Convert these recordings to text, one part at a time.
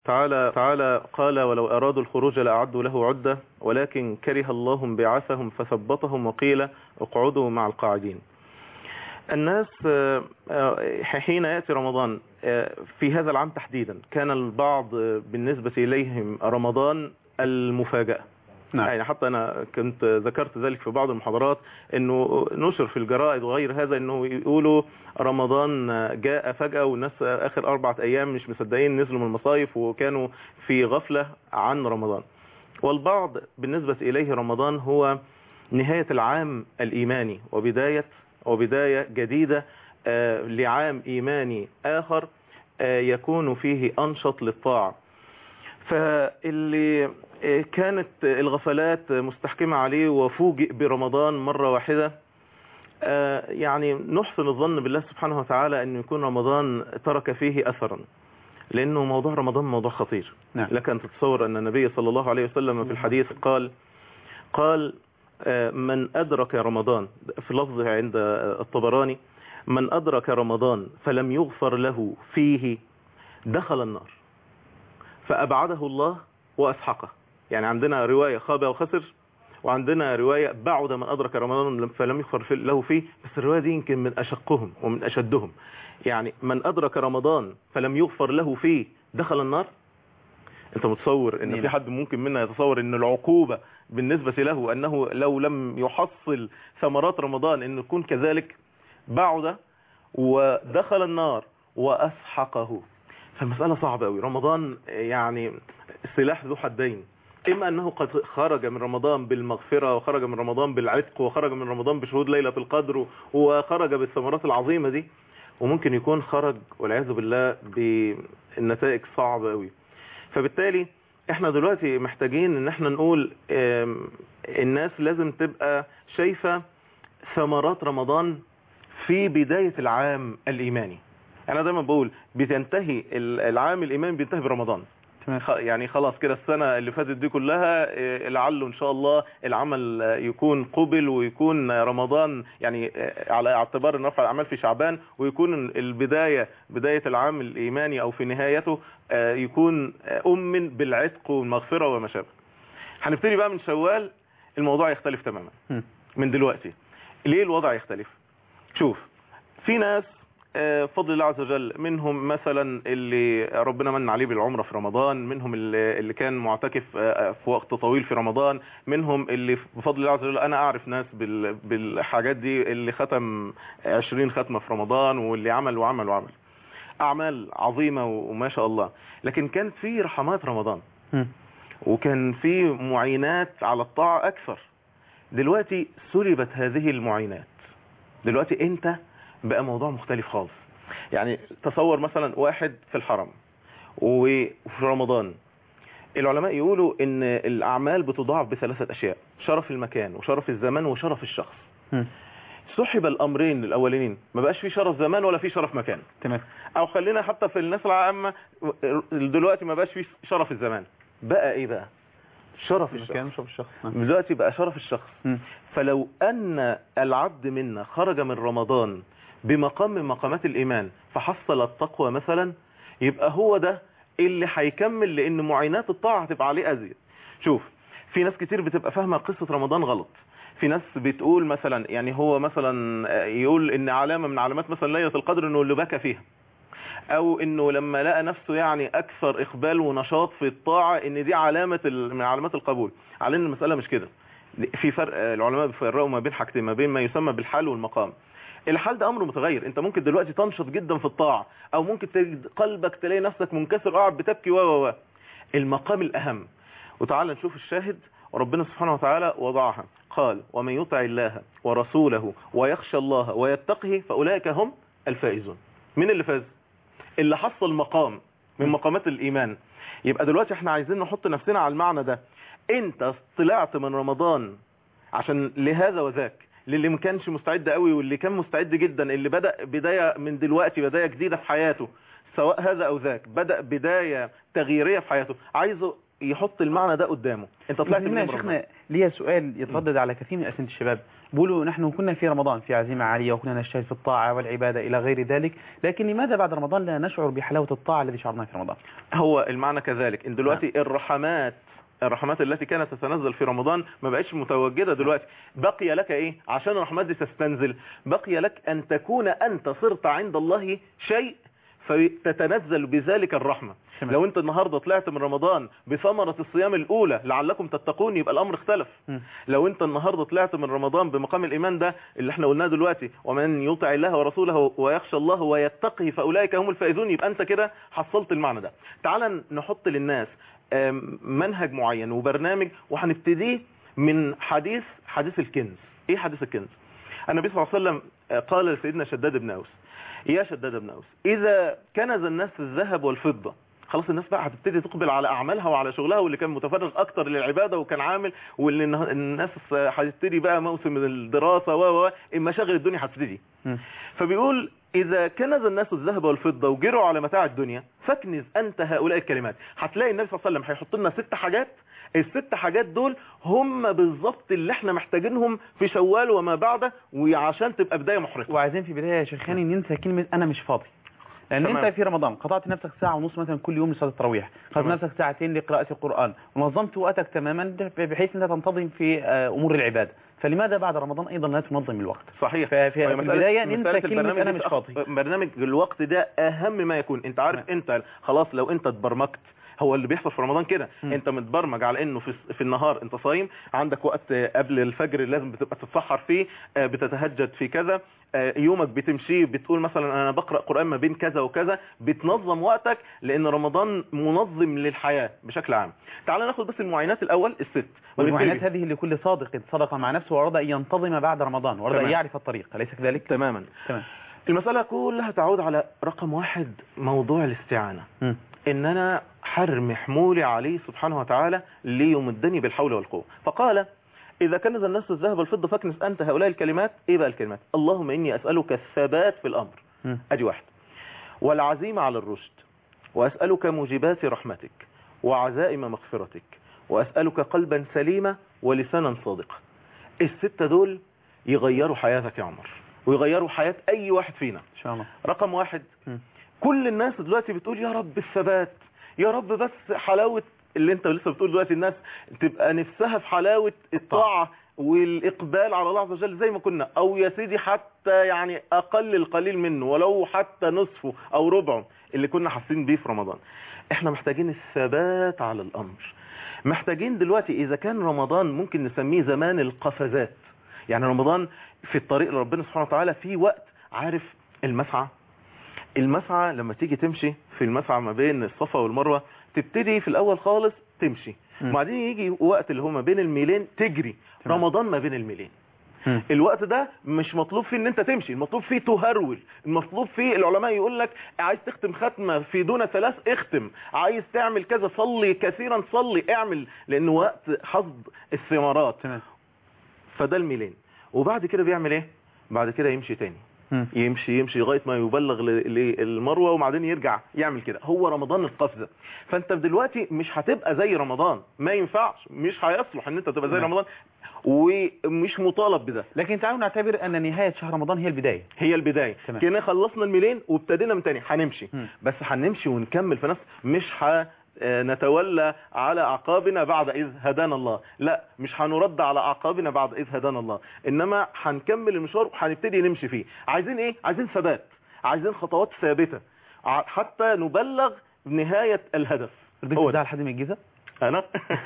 تعالى تعالى قال ولو أرادوا الخروج لأعدوا له عدة ولكن كره الله بعثهم فثبطهم وقيل اقعدوا مع القاعدين الناس آه، آه، حين يأتي رمضان آه، في هذا العام تحديدا كان البعض آه، بالنسبة إليهم رمضان المفاجأة نعم. يعني حتى أنا كنت ذكرت ذلك في بعض المحاضرات أنه نشر في الجرائد وغير هذا أنه يقولوا رمضان جاء فجأة والناس آخر أربعة أيام مش مصدقين نزلوا من المصايف وكانوا في غفلة عن رمضان والبعض بالنسبة إليه رمضان هو نهاية العام الإيماني وبداية وبداية جديدة آه، لعام إيماني آخر آه، يكون فيه أنشط للطاعة فاللي آه، كانت الغفلات مستحكمة عليه وفوجئ برمضان مرة واحدة آه، يعني نحسن الظن بالله سبحانه وتعالى أن يكون رمضان ترك فيه أثرا لأنه موضوع رمضان موضوع خطير نعم. لك أن تتصور أن النبي صلى الله عليه وسلم في الحديث قال قال آه، من أدرك رمضان في لفظ عند الطبراني من أدرك رمضان فلم يغفر له فيه دخل النار فأبعده الله وأسحقه يعني عندنا رواية خاب وخسر وعندنا رواية بعد من أدرك رمضان فلم يغفر في- له فيه بس الرواية دي يمكن من أشقهم ومن أشدهم يعني من أدرك رمضان فلم يغفر له فيه دخل النار انت متصور ان نعم. في حد ممكن منا يتصور ان العقوبة بالنسبة له انه لو لم يحصل ثمرات رمضان انه يكون كذلك بعد ودخل النار واسحقه فالمسألة صعبة قوي رمضان يعني سلاح ذو حدين اما انه قد خرج من رمضان بالمغفرة وخرج من رمضان بالعتق وخرج من رمضان بشهود ليلة القدر وخرج بالثمرات العظيمة دي وممكن يكون خرج والعياذ بالله بنتائج صعبة قوي فبالتالي احنا دلوقتي محتاجين ان احنا نقول ام، الناس لازم تبقى شايفة ثمرات رمضان في بداية العام الإيماني أنا دايما بقول بتنتهي ال- العام الإيماني بينتهي برمضان تمام. خ- يعني خلاص كده السنة اللي فاتت دي كلها إيه، لعله إن شاء الله العمل آه، يكون قبل ويكون رمضان يعني آه، على اعتبار ان رفع الأعمال في شعبان ويكون البداية بداية العام الإيماني أو في نهايته آه، يكون آه، أم بالعتق والمغفرة وما شابه هنبتدي بقى من شوال الموضوع يختلف تماما مم. من دلوقتي ليه الوضع يختلف شوف في ناس آه، بفضل الله عز وجل منهم مثلا اللي ربنا من عليه بالعمرة في رمضان منهم اللي اللي كان معتكف آه، في وقت طويل في رمضان منهم اللي بفضل الله عز وجل انا اعرف ناس بال- بالحاجات دي اللي ختم 20 ختمة في رمضان واللي عمل وعمل وعمل اعمال عظيمة وما شاء الله لكن كانت في رحمات رمضان مم. وكان في معينات على الطاعة أكثر دلوقتي سلبت هذه المعينات دلوقتي انت بقى موضوع مختلف خالص يعني تصور مثلا واحد في الحرم وفي رمضان العلماء يقولوا ان الاعمال بتضاعف بثلاثة اشياء شرف المكان وشرف الزمان وشرف الشخص مم. سحب الامرين الاولين ما بقاش في شرف زمان ولا في شرف مكان تمام او خلينا حتى في الناس العامة دلوقتي ما بقاش في شرف الزمان بقى ايه بقى شرف الشخص المكان شوف الشخص نعم. دلوقتي بقى شرف الشخص مم. فلو أن العبد منا خرج من رمضان بمقام من مقامات الإيمان فحصل التقوى مثلا يبقى هو ده اللي هيكمل لأن معينات الطاعة هتبقى عليه أزيد شوف في ناس كتير بتبقى فاهمة قصة رمضان غلط في ناس بتقول مثلا يعني هو مثلا يقول ان علامة من علامات مثلا ليلة القدر انه اللي بكى فيها او انه لما لقى نفسه يعني اكثر اقبال ونشاط في الطاعة ان دي علامة ال- من علامات القبول على ان المسألة مش كده في فرق العلماء بيفرقوا ما بين حاجتين ما بين ما يسمى بالحال والمقام الحال ده امر متغير انت ممكن دلوقتي تنشط جدا في الطاعة او ممكن تجد قلبك تلاقي نفسك منكسر قاعد بتبكي و و و المقام الاهم وتعال نشوف الشاهد وربنا سبحانه وتعالى وضعها قال ومن يطع الله ورسوله ويخشى الله ويتقه فاولئك هم الفائزون مين اللي فاز اللي حصل مقام من مقامات الايمان يبقى دلوقتي احنا عايزين نحط نفسنا على المعنى ده انت طلعت من رمضان عشان لهذا وذاك للي ما كانش مستعد قوي واللي كان مستعد جدا اللي بدأ بداية من دلوقتي بداية جديدة في حياته سواء هذا او ذاك بدأ بداية تغييرية في حياته عايزه يحط المعنى ده قدامه انت طلعت هنا من يا رمضان شيخنا ليا سؤال يتردد على كثير من أسئلة الشباب بيقولوا نحن كنا في رمضان في عزيمة عالية وكنا نجتهد في الطاعة والعبادة إلى غير ذلك لكن لماذا بعد رمضان لا نشعر بحلاوة الطاعة الذي شعرناها في رمضان هو المعنى كذلك ان دلوقتي الرحمات الرحمات التي كانت تتنزل في رمضان ما بقتش متواجدة دلوقتي بقي لك ايه عشان الرحمات دي تستنزل بقي لك ان تكون انت صرت عند الله شيء فتتنزل بذلك الرحمة تمام. لو انت النهاردة طلعت من رمضان بثمرة الصيام الاولى لعلكم تتقون يبقى الامر اختلف مم. لو انت النهاردة طلعت من رمضان بمقام الايمان ده اللي احنا قلناه دلوقتي ومن يطع الله ورسوله ويخشى الله ويتقه فاولئك هم الفائزون يبقى انت كده حصلت المعنى ده تعال نحط للناس آم، منهج معين وبرنامج وهنبتديه من حديث حديث الكنز ايه حديث الكنز النبي صلى الله عليه وسلم آه، قال لسيدنا شداد بن اوس يا شداد بن اوس اذا كنز الناس الذهب والفضه خلاص الناس بقى هتبتدي تقبل على اعمالها وعلى شغلها واللي كان متفرغ اكتر للعباده وكان عامل واللي النه- الناس هتبتدي بقى موسم الدراسه و و مشاغل الدنيا هتبتدي مم. فبيقول إذا كنز الناس الذهب والفضة وجروا على متاع الدنيا فاكنز أنت هؤلاء الكلمات هتلاقي النبي صلى الله عليه وسلم هيحط لنا ست حاجات الست حاجات دول هم بالظبط اللي احنا محتاجينهم في شوال وما بعده وعشان تبقى بداية محرقة وعايزين في بداية يا شيخاني ننسى كلمة أنا مش فاضي لأن تمام. أنت في رمضان قطعت نفسك ساعة ونص مثلا كل يوم لصلاة التراويح قطعت تمام. نفسك ساعتين لقراءة القرآن ونظمت وقتك تماما بحيث أنت تنتظم في آه، أمور العبادة فلماذا بعد رمضان أيضا لا تنظم الوقت صحيح ففي في وهي مسألة- البداية ننسى مسألة كلمة البرنامج أنا دي مش تأخ- فاضي برنامج الوقت ده أهم ما يكون أنت عارف تمام. أنت خلاص لو أنت اتبرمجت هو اللي بيحصل في رمضان كده مم. انت متبرمج على انه في في النهار انت صايم عندك وقت آه، قبل الفجر لازم بتبقى تتسحر فيه آه، بتتهجد في كذا آه، يومك بتمشي بتقول مثلا انا بقرا قران ما بين كذا وكذا بتنظم وقتك لان رمضان منظم للحياه بشكل عام تعال ناخد بس المعاينات الاول الست والمعاناة ونبتدي. هذه لكل صادق صدق مع نفسه وأراد أن ينتظم بعد رمضان وأراد أن تمام. يعرف الطريق أليس كذلك؟ تماما تمام المساله كلها تعود على رقم واحد موضوع الاستعانه مم. ان انا حرم حمولي عليه سبحانه وتعالى ليمدني بالحول والقوة فقال اذا كنز الناس الذهب والفضة فاكنس انت هؤلاء الكلمات ايه بقى الكلمات اللهم اني اسألك الثبات في الامر مم. ادي واحد والعزيمة على الرشد واسألك موجبات رحمتك وعزائم مغفرتك واسألك قلبا سليما ولسانا صادقا الستة دول يغيروا حياتك يا عمر ويغيروا حياة اي واحد فينا إن شاء الله رقم واحد مم. كل الناس دلوقتي بتقول يا رب الثبات يا رب بس حلاوة اللي انت لسه بتقول دلوقتي الناس تبقى نفسها في حلاوة الطاعة والإقبال على الله عز وجل زي ما كنا أو يا سيدي حتى يعني أقل القليل منه ولو حتى نصفه أو ربعه اللي كنا حاسين بيه في رمضان احنا محتاجين الثبات على الأمر محتاجين دلوقتي إذا كان رمضان ممكن نسميه زمان القفزات يعني رمضان في الطريق لربنا سبحانه وتعالى في وقت عارف المسعى المسعى لما تيجي تمشي في المسعى ما بين الصفا والمروة تبتدي في الأول خالص تمشي مم. وبعدين يجي وقت اللي هو ما بين الميلين تجري تمام. رمضان ما بين الميلين مم. الوقت ده مش مطلوب فيه ان انت تمشي المطلوب فيه تهرول المطلوب فيه العلماء يقول لك عايز تختم ختمة في دون ثلاث اختم عايز تعمل كذا صلي كثيرا صلي اعمل لانه وقت حصد الثمرات تمام فده الميلين وبعد كده بيعمل ايه بعد كده يمشي تاني مم. يمشي يمشي لغايه ما يبلغ ل- للمروه وبعدين يرجع يعمل كده هو رمضان القفزه فانت دلوقتي مش هتبقى زي رمضان ما ينفعش مش هيصلح ان انت تبقى زي نعم. رمضان ومش مطالب بده لكن تعالوا نعتبر أن نهاية شهر رمضان هي البداية هي البدايه تمام. كنا خلصنا الميلين وابتدينا من تاني هنمشي مم. بس هنمشي ونكمل في نفس مش ه نتولى على أعقابنا بعد إذ هدانا الله لا مش هنرد على أعقابنا بعد إذ هدانا الله إنما هنكمل المشوار وهنبتدي نمشي فيه عايزين إيه؟ عايزين ثبات عايزين خطوات ثابتة ع- حتى نبلغ نهاية الهدف رديت هو تزعل ده. حد من الجيزة أنا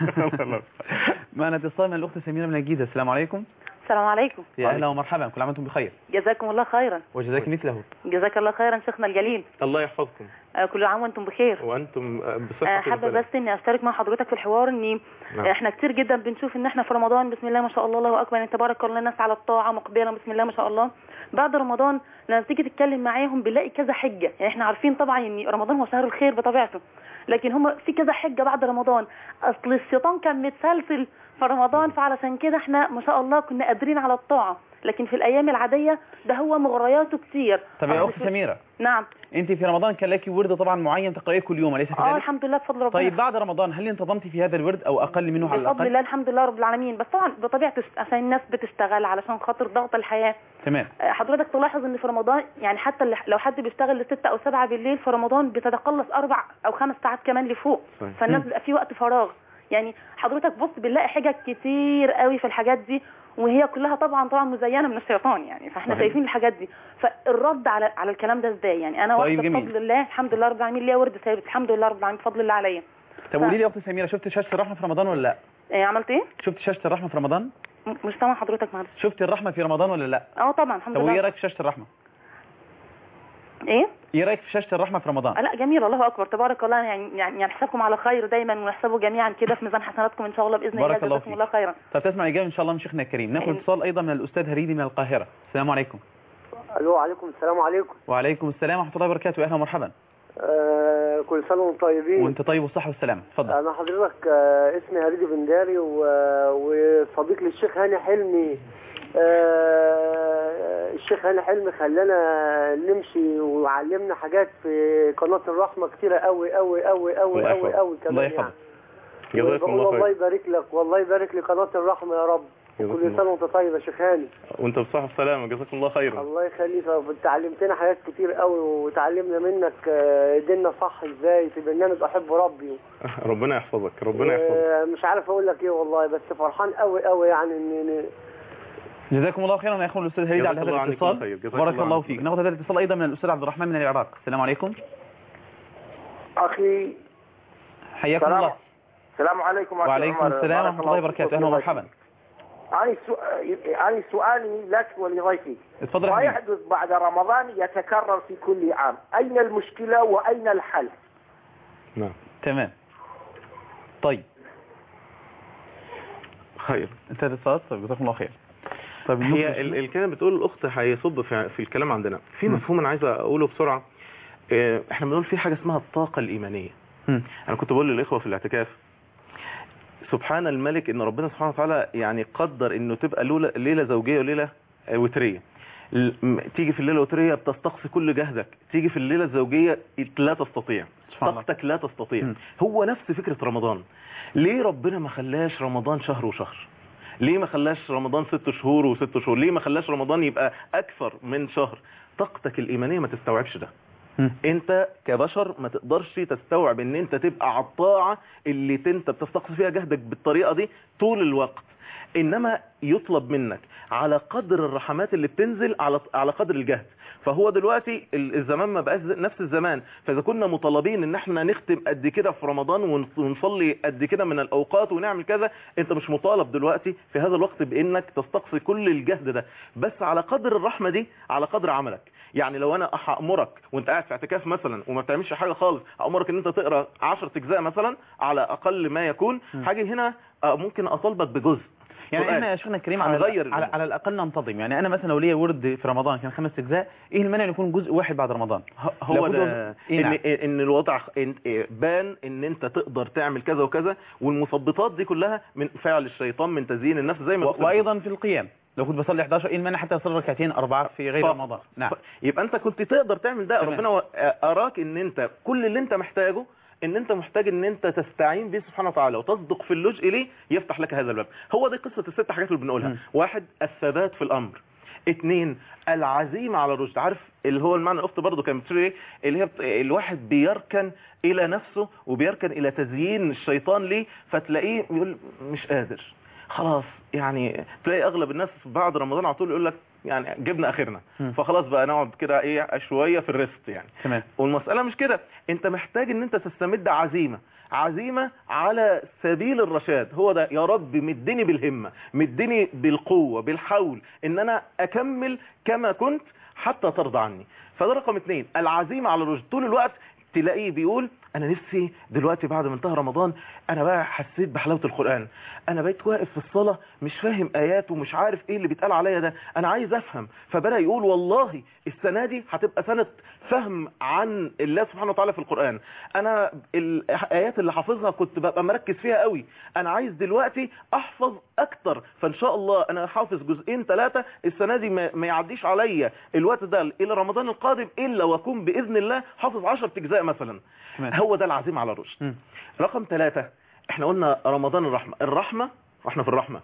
معنا اتصال من الأخت سميرة من الجيزة السلام عليكم السلام عليكم يا أهلا ومرحبا كل عام وأنتم بخير جزاكم الله خيرا وجزاك مثله جزاك الله خيرا شيخنا الجليل الله يحفظكم آه، كل عام وانتم بخير وأنتم آه، بصحة حابه وسلام. بس اني اشترك مع حضرتك في الحوار اني نعم. احنا كتير جدا بنشوف ان احنا في رمضان بسم الله ما شاء الله الله اكبر ان تبارك الله الناس على الطاعه مقبله بسم الله ما شاء الله بعد رمضان لما تيجي تتكلم معاهم بنلاقي كذا حجه يعني احنا عارفين طبعا ان رمضان هو شهر الخير بطبيعته لكن هم في كذا حجه بعد رمضان اصل الشيطان كان متسلسل في رمضان فعلشان كده احنا ما شاء الله كنا قادرين على الطاعه لكن في الايام العاديه ده هو مغرياته كتير طب يا أصل اخت في- سميره نعم انت في رمضان كان لك ورد طبعا معين تقرأيه كل يوم اليس اه كذلك الحمد لله بفضل ربنا طيب بعد رمضان هل انتظمتي في هذا الورد او اقل منه على بفضل الاقل الله الحمد لله رب العالمين بس طبعا بطبيعه الس- عشان الناس بتشتغل علشان خاطر ضغط الحياه تمام آه، حضرتك تلاحظ ان في رمضان يعني حتى اللي- لو حد بيشتغل لستة او سبعة بالليل في رمضان بتتقلص اربع او خمس ساعات كمان لفوق صحيح. فالناس مم. بيبقى في وقت فراغ يعني حضرتك بص بنلاقي حاجات كتير قوي في الحاجات دي وهي كلها طبعا طبعا مزينه من الشيطان يعني فاحنا صحيح. شايفين الحاجات دي فالرد على على الكلام ده ازاي يعني انا طيب واحده جميل. بفضل الله الحمد لله رب العالمين ليا ورد ثابت الحمد لله رب العالمين بفضل الله عليا طب قولي لي يا اخت سميره شفت شاشه الرحمه في رمضان ولا لا إيه عملت ايه شفت شاشه الرحمه في رمضان م- مش سامع حضرتك معلش شفت الرحمه في رمضان ولا لا اه طبعا الحمد طب وايه لله رايك في شاشه الرحمه ايه ايه رايك في شاشه الرحمه في رمضان آه لا جميل الله اكبر تبارك الله يعني يعني يعني حسابكم على خير دايما ونحسبه جميعا كده في ميزان حسناتكم ان شاء الله باذن بارك الله الله جزاكم فيك. الله خيرا طب تسمع اجابه ان شاء الله من شيخنا الكريم ناخذ أيوة. اتصال ايضا من الاستاذ هريدي من القاهره السلام عليكم الو عليكم السلام عليكم وعليكم السلام ورحمه الله وبركاته اهلا ومرحبا آه كل سنه وانتم طيبين وانت طيب والصحه والسلامه اتفضل انا حضرتك آه اسمي هريدي بنداري و- وصديق للشيخ هاني حلمي آه الشيخ هاني حلمي خلانا نمشي وعلمنا حاجات في قناه الرحمه كتيره قوي قوي قوي قوي الله قوي يحفظك. قوي كمان الله يعني يحفظك. جزاكم بقول الله الله خير يبارك لك والله يبارك لقناه الرحمه يا رب جزاكم كل الله. سنه وانت طيب يا شيخ هاني وانت بصحة السلامة جزاكم الله خيرا الله يخليك انت علمتنا حاجات كتير قوي وتعلمنا منك آه، ديننا صح ازاي في برنامج احب ربي ربنا يحفظك ربنا يحفظك آه، مش عارف اقول لك ايه والله بس فرحان قوي قوي يعني ان إن- جزاكم الله خيرا يا اخوان الاستاذ هريدي جزاك على هذا الله عنك كل الاتصال خير. جزاك بارك الله الله عنك. فيك ناخذ هذا الاتصال ايضا من الاستاذ عبد الرحمن من العراق السلام عليكم اخي حياكم سلام الله السلام عليكم أخي وعليكم عمر. السلام بارك ورحمه الله فيك وبركاته وفي اهلا ضيفك. ومرحبا أنا سؤ- أنا سؤالي لك ولضيفك اتفضل ما يا حبيبي يحدث بعد رمضان يتكرر في كل عام أين المشكلة وأين الحل نعم تمام طيب خير انت الاتصال طيب جزاكم الله خير طيب هي النقطة ال- الكلام بتقول الاخت هيصب في, في الكلام عندنا في مم. مفهوم انا عايز اقوله بسرعه اه، احنا بنقول في حاجه اسمها الطاقه الايمانيه مم. انا كنت بقول للاخوه في الاعتكاف سبحان الملك ان ربنا سبحانه وتعالى يعني قدر انه تبقى ليله ليله زوجيه وليله اه، وتريه ال- م- تيجي في الليله الوتريه بتستقصي كل جهدك تيجي في الليله الزوجيه لا تستطيع سبحان الله. طاقتك لا تستطيع مم. هو نفس فكره رمضان ليه ربنا ما خلاش رمضان شهر وشهر ليه ما خلاش رمضان ست شهور وست شهور ليه ما خلاش رمضان يبقى اكثر من شهر طاقتك الايمانيه ما تستوعبش ده مم. انت كبشر ما تقدرش تستوعب ان انت تبقى على الطاعه اللي انت بتستقصي فيها جهدك بالطريقه دي طول الوقت انما يطلب منك على قدر الرحمات اللي بتنزل على على قدر الجهد فهو دلوقتي ال- الزمان ما بقاش زي- نفس الزمان فاذا كنا مطالبين ان احنا نختم قد كده في رمضان ون- ونصلي قد كده من الاوقات ونعمل كذا انت مش مطالب دلوقتي في هذا الوقت بانك تستقصي كل الجهد ده بس على قدر الرحمه دي على قدر عملك يعني لو انا هامرك وانت قاعد في اعتكاف مثلا وما بتعملش حاجه خالص امرك ان انت تقرا 10 اجزاء مثلا على اقل ما يكون حاجه هنا آه، ممكن اطالبك بجزء يعني قرآن. احنا يا شيخنا الكريم على, هنغير على, الأمور. على الاقل ننتظم يعني انا مثلا لو ليا ورد في رمضان كان خمس اجزاء ايه المانع ان يكون جزء واحد بعد رمضان هو لابد ده من- إيه ان نعم. ان الوضع إن بان ان انت تقدر تعمل كذا وكذا والمثبطات دي كلها من فعل الشيطان من تزيين النفس زي ما و- قلت. وايضا في القيام لو كنت بصلي 11 ايه المانع حتى اصلي ركعتين اربعه في غير ف- رمضان نعم ف- يبقى انت كنت تقدر تعمل ده تمام. ربنا و- اراك ان انت كل اللي انت محتاجه ان انت محتاج ان انت تستعين به سبحانه وتعالى وتصدق في اللجء اليه يفتح لك هذا الباب هو دي قصه الست حاجات اللي بنقولها م. واحد الثبات في الامر اتنين العزيمة على الرشد عارف اللي هو المعنى الاخت برضه كانت بتقول ايه اللي هي بت... الواحد بيركن الى نفسه وبيركن الى تزيين الشيطان ليه فتلاقيه يقول مش قادر خلاص يعني تلاقي اغلب الناس بعد رمضان على طول يقول لك يعني جبنا اخرنا م. فخلاص بقى نقعد كده ايه شويه في الريست يعني تمام والمسألة مش كده انت محتاج ان انت تستمد عزيمة عزيمة على سبيل الرشاد هو ده يا رب مدني بالهمة مدني بالقوة بالحول ان انا اكمل كما كنت حتى ترضى عني فده رقم اتنين العزيمة على الرشد طول الوقت تلاقيه بيقول انا نفسي دلوقتي بعد ما انتهى رمضان انا بقى حسيت بحلاوه القران انا بقيت واقف في الصلاه مش فاهم ايات ومش عارف ايه اللي بيتقال عليا ده انا عايز افهم فبدا يقول والله السنه دي هتبقى سنه فهم عن الله سبحانه وتعالى في القران انا الايات اللي حافظها كنت ببقى مركز فيها قوي انا عايز دلوقتي احفظ اكتر فان شاء الله انا حافظ جزئين ثلاثه السنه دي ما ما يعديش عليا الوقت ده الى رمضان القادم الا واكون باذن الله حافظ 10 اجزاء مثلا تمام. هو ده العزيمه على الرشد مم. رقم ثلاثة احنا قلنا رمضان الرحمة الرحمة واحنا في الرحمة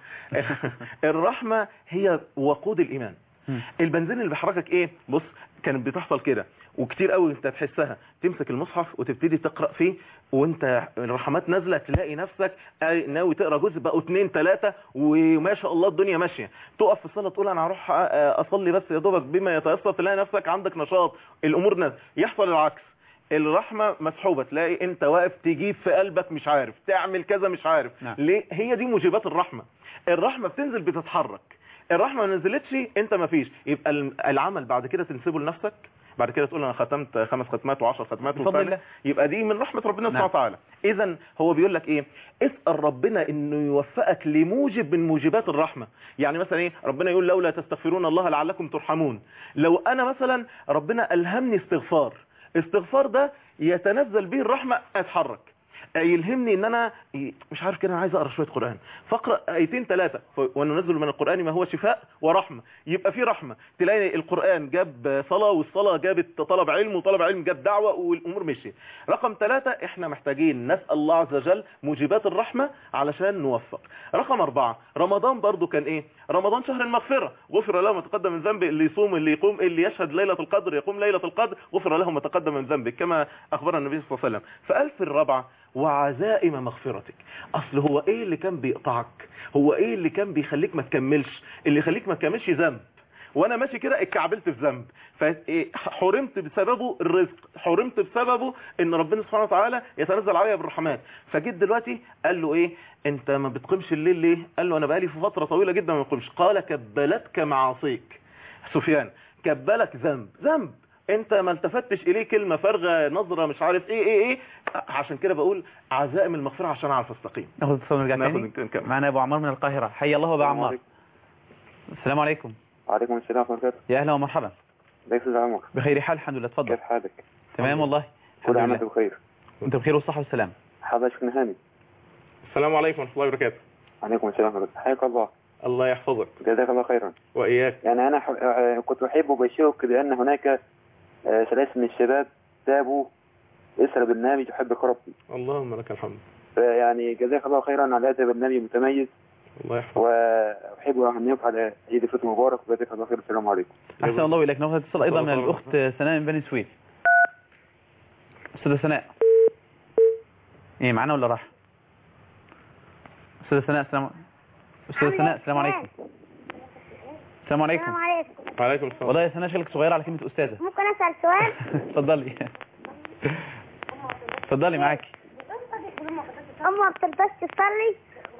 الرحمة هي وقود الإيمان مم. البنزين اللي بيحركك ايه بص كانت بتحصل كده وكتير قوي انت تحسها تمسك المصحف وتبتدي تقرأ فيه وانت الرحمات نازلة تلاقي نفسك آه، ناوي تقرأ جزء بقوا اتنين تلاتة وما شاء الله الدنيا ماشية تقف في الصلاة تقول انا هروح آه، اصلي بس يا دوبك بما يتيسر تلاقي نفسك عندك نشاط الامور نازلة يحصل العكس الرحمة مسحوبة تلاقي انت واقف تجيب في قلبك مش عارف تعمل كذا مش عارف نعم. ليه هي دي موجبات الرحمة الرحمة بتنزل بتتحرك الرحمة ما نزلتش انت ما فيش يبقى ال- العمل بعد كده تنسبه لنفسك بعد كده تقول انا ختمت خمس ختمات وعشر ختمات بفضل وفعلا الله. يبقى دي من رحمة ربنا سبحانه نعم. وتعالى اذا هو بيقول لك ايه اسأل ربنا انه يوفقك لموجب من موجبات الرحمة يعني مثلا ايه ربنا يقول لولا تستغفرون الله لعلكم ترحمون لو انا مثلا ربنا الهمني استغفار استغفار ده يتنزل به الرحمة اتحرك يلهمني ان انا مش عارف كده انا عايز اقرا شويه قران فاقرا ايتين ثلاثه وننزل من القران ما هو شفاء ورحمه يبقى في رحمه تلاقي القران جاب صلاه والصلاه جابت طلب علم وطلب علم جاب دعوه والامور مشيت رقم ثلاثة احنا محتاجين نسال الله عز وجل موجبات الرحمه علشان نوفق رقم أربعة رمضان برضو كان ايه رمضان شهر المغفره غفر له ما تقدم من ذنبه اللي يصوم اللي يقوم اللي يشهد ليله القدر يقوم ليله القدر غفر له ما تقدم من ذنبه كما اخبرنا النبي صلى الله عليه وسلم فقال في الرابعه وعزائم مغفرتك اصل هو ايه اللي كان بيقطعك هو ايه اللي كان بيخليك ما تكملش اللي يخليك ما تكملش ذنب وانا ماشي كده اتكعبلت في ذنب فحرمت بسببه الرزق حرمت بسببه ان ربنا سبحانه وتعالى يتنزل عليا بالرحمات فجيت دلوقتي قال له ايه انت ما بتقيمش الليل ليه قال له انا بقالي في فتره طويله جدا ما بقيمش قال كبلتك معاصيك سفيان كبلك ذنب ذنب انت ما التفتش اليه كلمه فارغه نظره مش عارف ايه ايه ايه عشان كده بقول عزائم المغفره عشان اعرف استقيم ناخذ اتصال ونرجع ناخذ تاني نكمل. معنا ابو عمار من القاهره حي الله ابو عمار السلام عليكم وعليكم السلام ورحمة الله وبركاته يا اهلا ومرحبا كيف عمرك؟ بخير حال الحمد لله تفضل كيف حالك؟ تمام والله كل الحمد عام لله وانت بخير انت بخير والصحه والسلام حضرتك نهاني السلام عليكم ورحمه الله وبركاته عليكم السلام ورحمة الله حياك الله الله يحفظك جزاك الله خيرا واياك يعني أنا ح... آه، كنت أحب أبشرك بأن هناك آه، ثلاثة من الشباب تابوا إسر برنامج يحبك ربي اللهم لك الحمد فيعني جزاك الله خيرا على هذا البرنامج المتميز الله يحفظك وأحب أن أهنيك على عيد الفطر المبارك وجزاك الله خير السلام عليكم احسن الله اليك ناخذ اتصال ايضا من الله الاخت سناء من بني سويف استاذه سناء ايه معانا ولا راح استاذه سناء السلام استاذه سناء السلام عليكم السلام عليكم السلام عليكم وعليكم السلام والله يا سناء شكلك صغيره على كلمه استاذه ممكن اسال سؤال اتفضلي اتفضلي معاكي امي ما بترضاش تصلي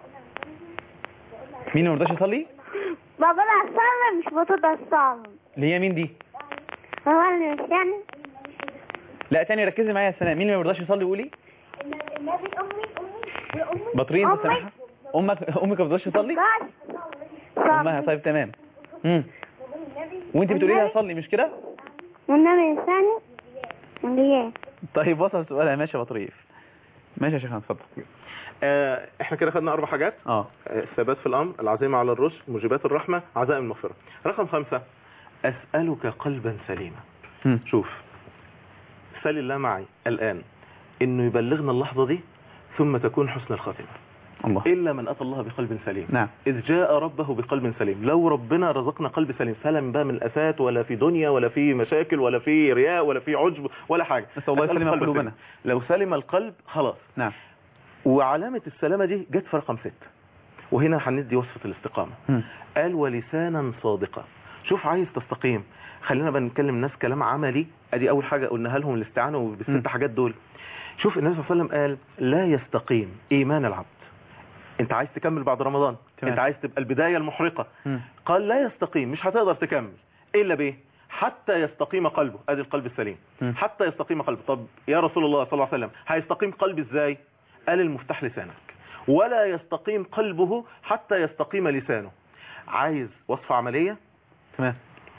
مين ما رضاش يصلي بقول لها صلي مش بترضى تصلي اللي هي مين دي هو اللي مش يعني لا تاني ركزي معايا يا سناء مين اللي ما رضاش يصلي قولي النبي امي امي امي بطرين أمي. بسماحه امك امك ما رضاش تصلي امها طيب تمام امم وانت بتقولي لها صلي مش كده والنبي الثاني اللي هي طيب وصل سؤالها ماشي يا بطريف ماشي يا شيخنا اتفضل آه احنا كده خدنا اربع حاجات اه آه، الثبات في الامر العزيمه على الرشد موجبات الرحمه عزائم المغفره رقم خمسة اسالك قلبا سليما مم. شوف سل الله معي الان انه يبلغنا اللحظه دي ثم تكون حسن الخاتمه الله الا من اتى الله بقلب سليم نعم إذ جاء ربه بقلب سليم لو ربنا رزقنا قلب سليم سلم بقى من الآفات ولا في دنيا ولا في مشاكل ولا في رياء ولا في عجب ولا حاجة نسأل الله أسأل يسلم قلب قلوبنا. سليم. لو سلم القلب خلاص نعم وعلامة السلامة دي جت في رقم ستة وهنا هندي وصفة الاستقامة مم. قال ولسانا صادقا شوف عايز تستقيم خلينا بقى نتكلم الناس كلام عملي ادي اول حاجة قلناها لهم الاستعانة مم. بالست حاجات دول شوف النبي صلى الله عليه وسلم قال لا يستقيم ايمان العبد انت عايز تكمل بعد رمضان تمام. انت عايز تبقى البداية المحرقة مم. قال لا يستقيم مش هتقدر تكمل الا بايه حتى يستقيم قلبه ادي القلب السليم م. حتى يستقيم قلبه طب يا رسول الله صلى الله عليه وسلم هيستقيم قلبي ازاي قال المفتاح لسانك ولا يستقيم قلبه حتى يستقيم لسانه عايز وصفة عملية تمام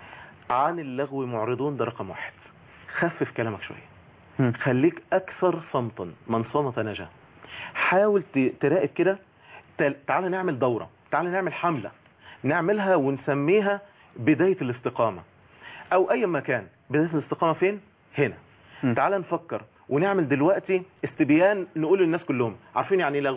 عن اللغو معرضون ده رقم واحد خفف كلامك شوية مم. خليك اكثر صمتا من صمت نجا حاول ت- تراقب كده تل- تعالى نعمل دورة تعالى نعمل حملة نعملها ونسميها بداية الاستقامة او اي مكان بداية الاستقامة فين هنا مم. تعالى نفكر ونعمل دلوقتي استبيان نقول للناس كلهم عارفين يعني ايه لغو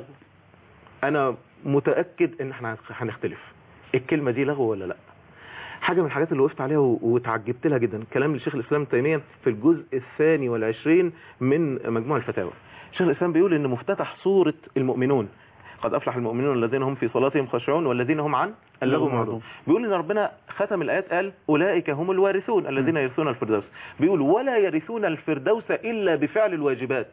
انا متأكد ان احنا هنختلف الكلمة دي لغو ولا لا حاجة من الحاجات اللي وقفت عليها و- وتعجبت لها جدا كلام لشيخ الإسلام ابن تيمية في الجزء الثاني والعشرين من مجموع الفتاوى شيخ الإسلام بيقول إن مفتتح سورة المؤمنون قد أفلح المؤمنون الذين هم في صلاتهم خاشعون والذين هم عن اللغو معرضون بيقول إن ربنا ختم الآيات قال أولئك هم الوارثون الذين يرثون الفردوس بيقول ولا يرثون الفردوس إلا بفعل الواجبات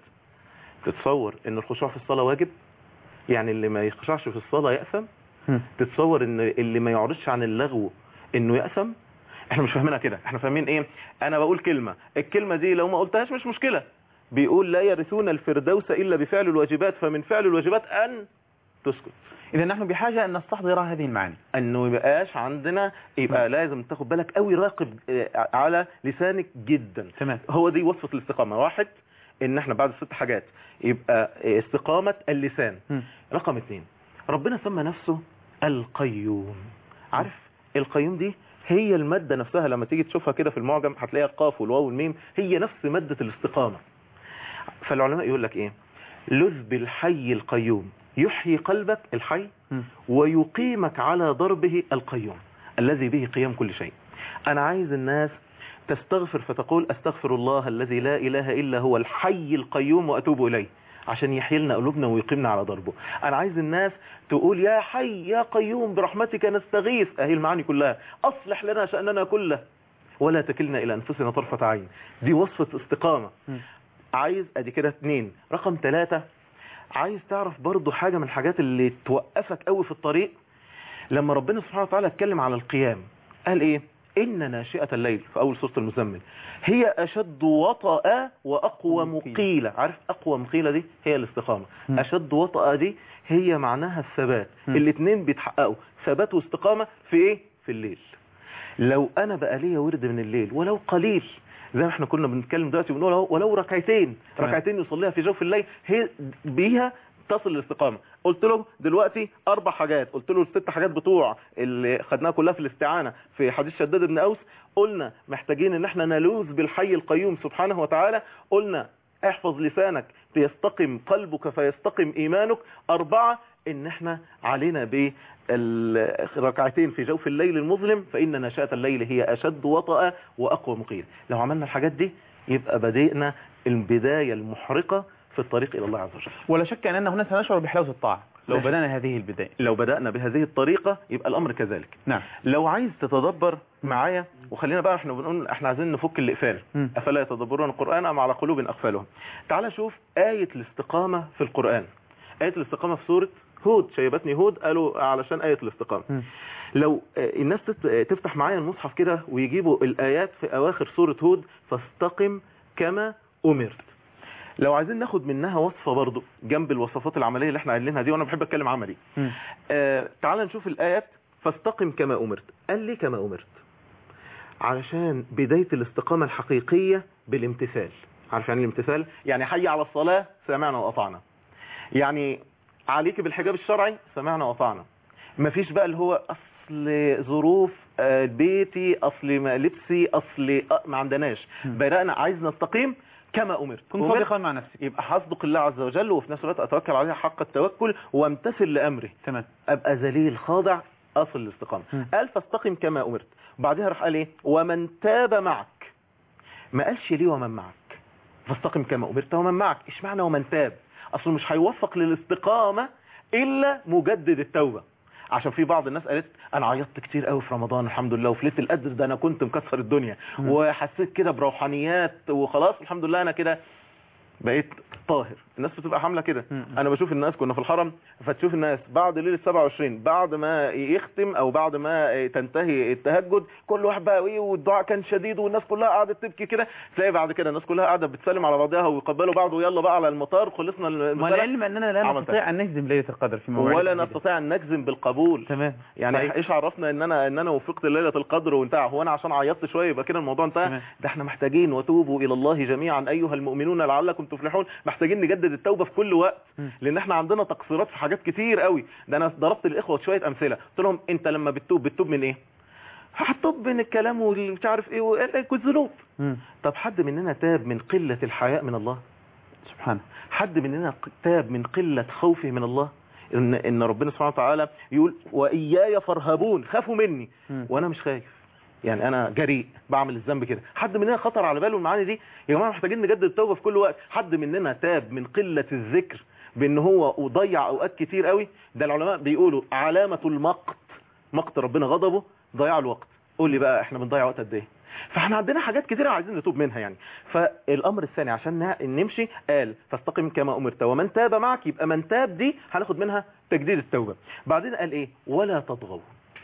تتصور إن الخشوع في الصلاة واجب يعني اللي ما يخشعش في الصلاة يأثم مم. تتصور ان اللي ما يعرضش عن اللغو انه يأثم احنا مش فاهمينها كده احنا فاهمين ايه انا بقول كلمة الكلمة دي لو ما قلتهاش مش مشكلة بيقول لا يرثون الفردوس الا بفعل الواجبات فمن فعل الواجبات ان تسكت اذا نحن بحاجة ان نستحضر هذه المعاني انه يبقاش عندنا يبقى لازم تاخد بالك قوي راقب آه، على لسانك جدا تمام هو دي وصفة الاستقامة واحد ان احنا بعد ست حاجات يبقى استقامة اللسان مم. رقم اتنين ربنا سمى نفسه القيوم عارف القيوم دي هي المادة نفسها لما تيجي تشوفها كده في المعجم هتلاقيها القاف والواو والميم هي نفس مادة الاستقامة فالعلماء يقول لك ايه لذ بالحي القيوم يحيي قلبك الحي مم. ويقيمك على ضربه القيوم الذي به قيام كل شيء انا عايز الناس تستغفر فتقول استغفر الله الذي لا اله الا هو الحي القيوم واتوب اليه عشان يحيي لنا قلوبنا ويقيمنا على ضربه انا عايز الناس تقول يا حي يا قيوم برحمتك نستغيث اهي المعاني كلها اصلح لنا شأننا كله ولا تكلنا الى انفسنا طرفة عين دي وصفة استقامة مم. عايز ادي كده اتنين رقم ثلاثة عايز تعرف برضو حاجة من الحاجات اللي توقفك قوي في الطريق لما ربنا سبحانه وتعالى اتكلم على القيام قال ايه ان ناشئة الليل في اول سورة المزمل هي اشد وطأ واقوى مقيلة عارف اقوى مقيلة دي هي الاستقامة م. اشد وطأ دي هي معناها الثبات م. الاتنين بيتحققوا ثبات واستقامة في ايه في الليل لو انا بقى ليا ورد من الليل ولو قليل زي ما احنا كنا بنتكلم دلوقتي بنقول اهو ولو ركعتين تمام. ركعتين يصليها في جوف الليل هي بيها تصل الاستقامة قلت له دلوقتي اربع حاجات قلت له الست حاجات بتوع اللي خدناها كلها في الاستعانة في حديث شداد بن اوس قلنا محتاجين ان احنا نلوذ بالحي القيوم سبحانه وتعالى قلنا احفظ لسانك ليستقم قلبك فيستقم ايمانك اربعة ان احنا علينا بالركعتين في جوف الليل المظلم فان نشاة الليل هي اشد وطأ واقوى مقيل لو عملنا الحاجات دي يبقى بدينا البداية المحرقة في الطريق الى الله عز وجل ولا شك اننا هنا سنشعر بحلاوة الطاعة لو لا شك. بدأنا هذه البداية لو بدأنا بهذه الطريقة يبقى الامر كذلك نعم لو عايز تتدبر معايا وخلينا بقى احنا بنقول احنا عايزين نفك الاقفال مم. افلا يتدبرون القران ام على قلوب اقفالهم تعال شوف ايه الاستقامه في القران ايه الاستقامه في سوره هود شيبتني هود قالوا علشان ايه الاستقامه مم. لو آه، الناس تت- آه، تفتح معايا المصحف كده ويجيبوا الايات في اواخر سوره هود فاستقم كما امرت لو عايزين ناخد منها وصفه برضو جنب الوصفات العمليه اللي احنا قايلينها دي وانا بحب اتكلم عملي مم. آه تعال نشوف الآيات فاستقم كما أمرت قال لي كما أمرت علشان بداية الاستقامة الحقيقية بالامتثال عارف يعني الامتثال يعني حي على الصلاة سمعنا وأطعنا يعني عليك بالحجاب الشرعي سمعنا وأطعنا مفيش بقى اللي هو أصل ظروف آه، بيتي أصل ما لبسي أصل آه، ما عندناش مم. بدأنا عايز نستقيم كما أمرت كن أمرت صادقا مع نفسك يبقى هصدق الله عز وجل وفي نفس الوقت أتوكل عليه حق التوكل وامتثل لأمره تمام ابقى ذليل خاضع اصل الاستقامه مم. قال فاستقم كما امرت وبعدها راح قال ايه ومن تاب معك ما قالش ليه ومن معك فاستقم كما امرت ومن معك ايش معنى ومن تاب اصله مش هيوفق للاستقامه الا مجدد التوبه عشان في بعض الناس قالت انا عيطت كتير قوي في رمضان الحمد لله وفي ليله القدر ده انا كنت مكسر الدنيا مم. وحسيت كده بروحانيات وخلاص الحمد لله انا كده بقيت طاهر الناس بتبقى حامله كده مم. انا بشوف الناس كنا في الحرم فتشوف الناس بعد ليله 27 بعد ما يختم او بعد ما تنتهي التهجد كل واحد بقى ايه والدعاء كان شديد والناس كلها قعدت تبكي كده تلاقي بعد كده الناس كلها قاعده بتسلم على بعضها ويقبلوا بعض ويلا بقى على المطار خلصنا ما المسألة العلم اننا لا عملتها. نستطيع ان نجزم ليله القدر في مواعيد ولا جديدة. نستطيع ان نجزم بالقبول تمام يعني صحيح. ايش عرفنا ان انا ان انا وفقت ليله القدر وانتهى هو انا عشان عيطت شويه يبقى كده الموضوع انتهى تمام. ده احنا محتاجين وتوبوا الى الله جميعا ايها المؤمنون لعلكم تفلحون محتاجين نجدد التوبه في كل وقت م. لان احنا عندنا تقصيرات في حاجات كتير قوي ده انا ضربت الاخوه شويه امثله قلت لهم انت لما بتتوب بتتوب من ايه هتوب من الكلام والمش عارف ايه والذنوب مم. طب حد مننا تاب من قله الحياء من الله سبحانه حد مننا تاب من قلة خوفه من الله ان ان ربنا سبحانه وتعالى يقول واياي فارهبون خافوا مني مم. وانا مش خايف يعني انا جريء بعمل الذنب كده حد مننا خطر على باله المعاني دي يا جماعه محتاجين نجدد التوبه في كل وقت حد مننا تاب من قله الذكر بان هو ضيع اوقات كتير قوي ده العلماء بيقولوا علامه المقت مقت ربنا غضبه ضياع الوقت قول لي بقى احنا بنضيع وقت قد ايه فاحنا عندنا حاجات كتيرة عايزين نتوب منها يعني فالامر الثاني عشان نا- نمشي قال فاستقم كما امرت ومن تاب معك يبقى من تاب دي هناخد منها تجديد التوبة بعدين قال ايه ولا تطغوا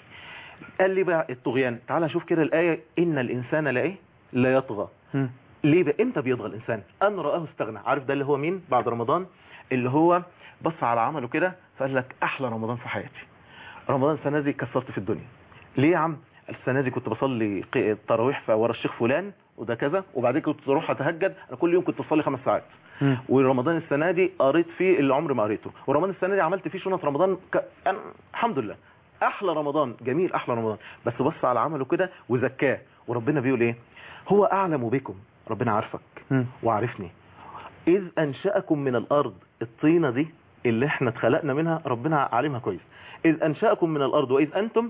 قال لي بقى الطغيان تعال شوف كده الآية إن الإنسان لا إيه لا يطغى مم. ليه بقى امتى بيطغى الإنسان أن رآه استغنى عارف ده اللي هو مين بعد رمضان اللي هو بص على عمله كده فقال لك أحلى رمضان في حياتي رمضان السنة دي كسرت في الدنيا ليه يا عم السنة دي كنت بصلي ق- التراويح في ورا الشيخ فلان وده كذا وبعدين كنت بروح اتهجد انا كل يوم كنت بصلي خمس ساعات مم. ورمضان السنة دي قريت فيه اللي عمري ما قريته ورمضان السنة دي عملت فيه شنط رمضان ك... أنا... الحمد لله احلى رمضان جميل احلى رمضان بس بص على عمله كده وزكاه وربنا بيقول ايه هو اعلم بكم ربنا عارفك مم. وعارفني اذ انشأكم من الارض الطينة دي اللي احنا اتخلقنا منها ربنا عالمها كويس اذ انشأكم من الارض واذ انتم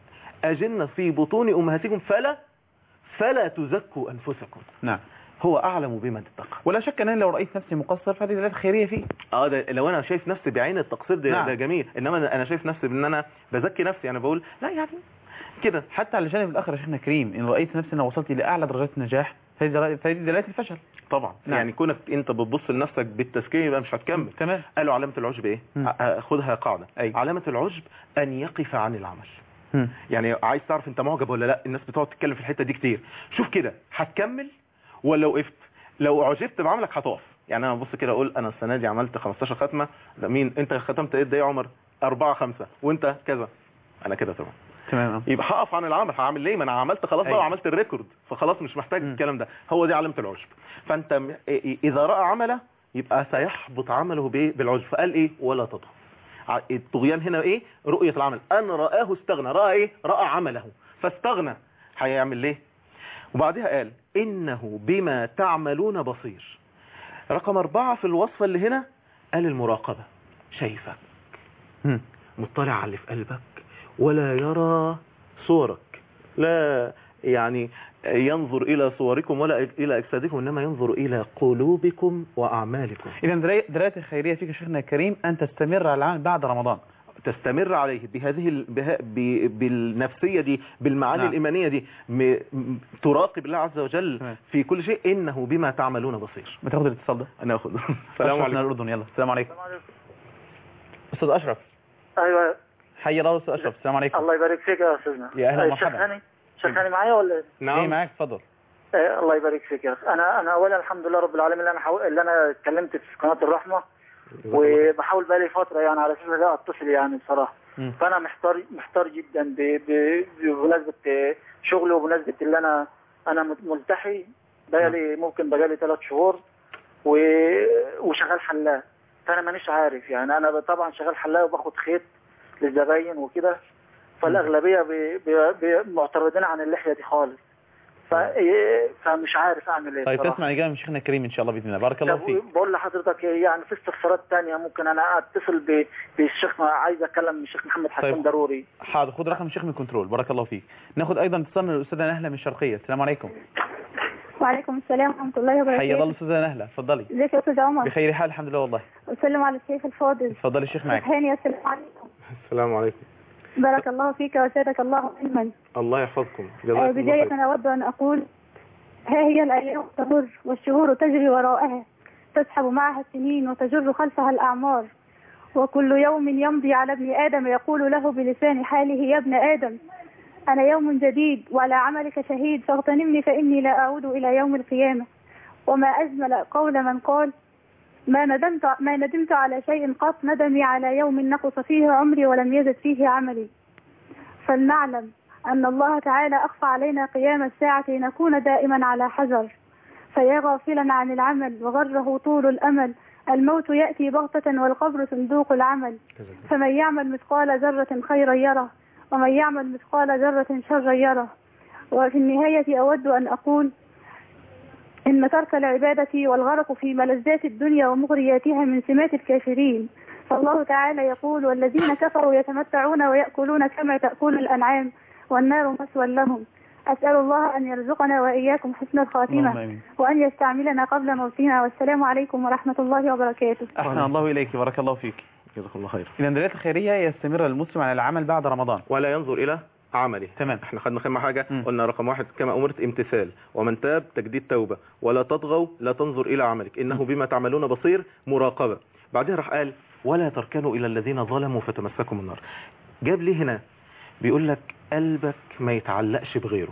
اجن في بطون امهاتكم فلا فلا تزكوا انفسكم نعم هو اعلم بمن اتقى ولا شك ان انا لو رايت نفسي مقصر فهذه دلالات خيريه فيه اه ده لو انا شايف نفسي بعين التقصير ده, نعم. ده جميل انما أنا- انا شايف نفسي بان انا بزكي نفسي انا بقول لا يعني كده حتى على الجانب الاخر يا شيخنا كريم ان رايت نفسي ان وصلت الى اعلى درجات النجاح فهذه دلالات- فهذه دلالات الفشل طبعا نعم. يعني كونك انت بتبص لنفسك بالتزكيه يبقى مش هتكمل تمام قالوا علامه العجب ايه مم. ع- خدها قاعده أي. علامه العجب ان يقف عن العمل مم. يعني عايز تعرف انت معجب ولا لا الناس بتقعد تتكلم في الحته دي كتير شوف كده هتكمل ولا وقفت لو عجبت بعملك هتقف يعني انا ببص كده اقول انا السنه دي عملت 15 ختمه ده مين انت ختمت ايه ده يا عمر أربعة خمسة وانت كذا انا كده تمام تمام يبقى هقف عن العمل هعمل ليه ما انا عملت خلاص بقى أيوة. وعملت الريكورد فخلاص مش محتاج م. الكلام ده هو دي علامه العجب فانت م- إيه- اذا راى عمله يبقى سيحبط عمله بايه بالعجب فقال ايه ولا تطغى ع- الطغيان هنا ايه رؤيه العمل ان رآه استغنى راى ايه راى عمله فاستغنى هيعمل ليه وبعدها قال انه بما تعملون بصير رقم أربعة في الوصفة اللي هنا قال المراقبة شايفك مم. مطلع على اللي في قلبك ولا يرى صورك لا يعني ينظر إلى صوركم ولا إلى أجسادكم إنما ينظر إلى قلوبكم وأعمالكم اذا دلالات دلالات الخيريه فيك يا شيخنا كريم ان تستمر على العمل بعد رمضان تستمر عليه بهذه ال... به... ب... بالنفسية دي بالمعاني نعم. نعم. الإيمانية دي م... م- تراقب الله عز وجل تمام. في كل شيء إنه بما تعملون بصير ما تاخد الاتصال ده أنا أخذ السلام السلام عليكم عليكم الاردن يلا السلام عليكم استاذ اشرف ايوه حي الله استاذ اشرف السلام عليكم الله يبارك فيك يا استاذنا يا أهلا آه، ومرحبا. شيخ هاني شيخ هاني معايا ولا إيه؟ ايه معاك اتفضل آه، الله يبارك فيك يا اخي انا انا اولا الحمد لله رب العالمين اللي انا حاول... اللي انا اتكلمت في قناه الرحمه وبحاول بقالي فتره يعني على اساس ده اتصل يعني بصراحه مم. فانا محتار محتار جدا ب... ب... بمناسبه آه، شغلي وبمناسبه اللي انا انا مت- ملتحي بقالي ممكن بقالي ثلاث شهور و... وشغال حلاق فانا مانيش عارف يعني انا طبعا شغال حلاق وباخد خيط للزباين وكده فالاغلبيه بي... بي... بي... معترضين عن اللحيه دي خالص ف... إيه، فمش عارف اعمل ايه طيب بصراحة. تسمع اجابه من شيخنا كريم ان شاء الله باذن الله بارك الله طب فيك بقول لحضرتك يعني في استفسارات تانية ممكن انا اتصل ب- بالشيخ عايز اتكلم الشيخ محمد حسين طيب. ضروري حاضر خد رقم الشيخ من كنترول بارك الله فيك ناخد ايضا اتصال من الاستاذه نهله من الشرقيه السلام عليكم وعليكم السلام ورحمة الله حي وبركاته الله الاستاذه نهله اتفضلي ازيك يا أستاذ عمر بخير حال الحمد لله والله وسلم على الشيخ الفاضل اتفضلي الشيخ معاك هاني السلام عليكم السلام عليكم بارك الله فيك وزادك الله علما الله يحفظكم آه، جزاكم الله بداية خير أود أن أقول ها هي الأيام تمر والشهور تجري وراءها تسحب معها السنين وتجر خلفها الأعمار وكل يوم يمضي على ابن آدم يقول له بلسان حاله يا ابن آدم أنا يوم جديد وعلى عملك شهيد فاغتنمني فإني لا أعود إلى يوم القيامة وما أجمل قول من قال ما ندمت ما ندمت على شيء قط ندمي على يوم نقص فيه عمري ولم يزد فيه عملي فلنعلم أن الله تعالى أخفى علينا قيام الساعة لنكون دائما على حذر فيا غافلا عن العمل وغره طول الأمل الموت يأتي بغتة والقبر صندوق العمل فمن يعمل مثقال ذرة خيرا يره ومن يعمل مثقال ذرة شرا يره وفي النهاية أود أن أقول إن ترك العبادة والغرق في ملذات الدنيا ومغرياتها من سمات الكافرين فالله تعالى يقول والذين كفروا يتمتعون ويأكلون كما تأكل الأنعام والنار مثوى لهم أسأل الله أن يرزقنا وإياكم حسن اللهم الخاتمة آمين وأن يستعملنا قبل موتنا والسلام عليكم ورحمة الله وبركاته أحسن الله إليك بارك الله فيك جزاك الله خير إذا الدلالات الخيرية يستمر المسلم على العمل بعد رمضان ولا ينظر الى عمله تمام احنا خدنا خدنا حاجه مم. قلنا رقم واحد كما امرت امتثال ومن تاب تجديد توبه ولا تطغوا لا تنظر الى عملك انه بما تعملون بصير مراقبه بعدها راح قال ولا تركنوا الى الذين ظلموا فتمسكم النار جاب لي هنا بيقول لك قلبك ما يتعلقش بغيره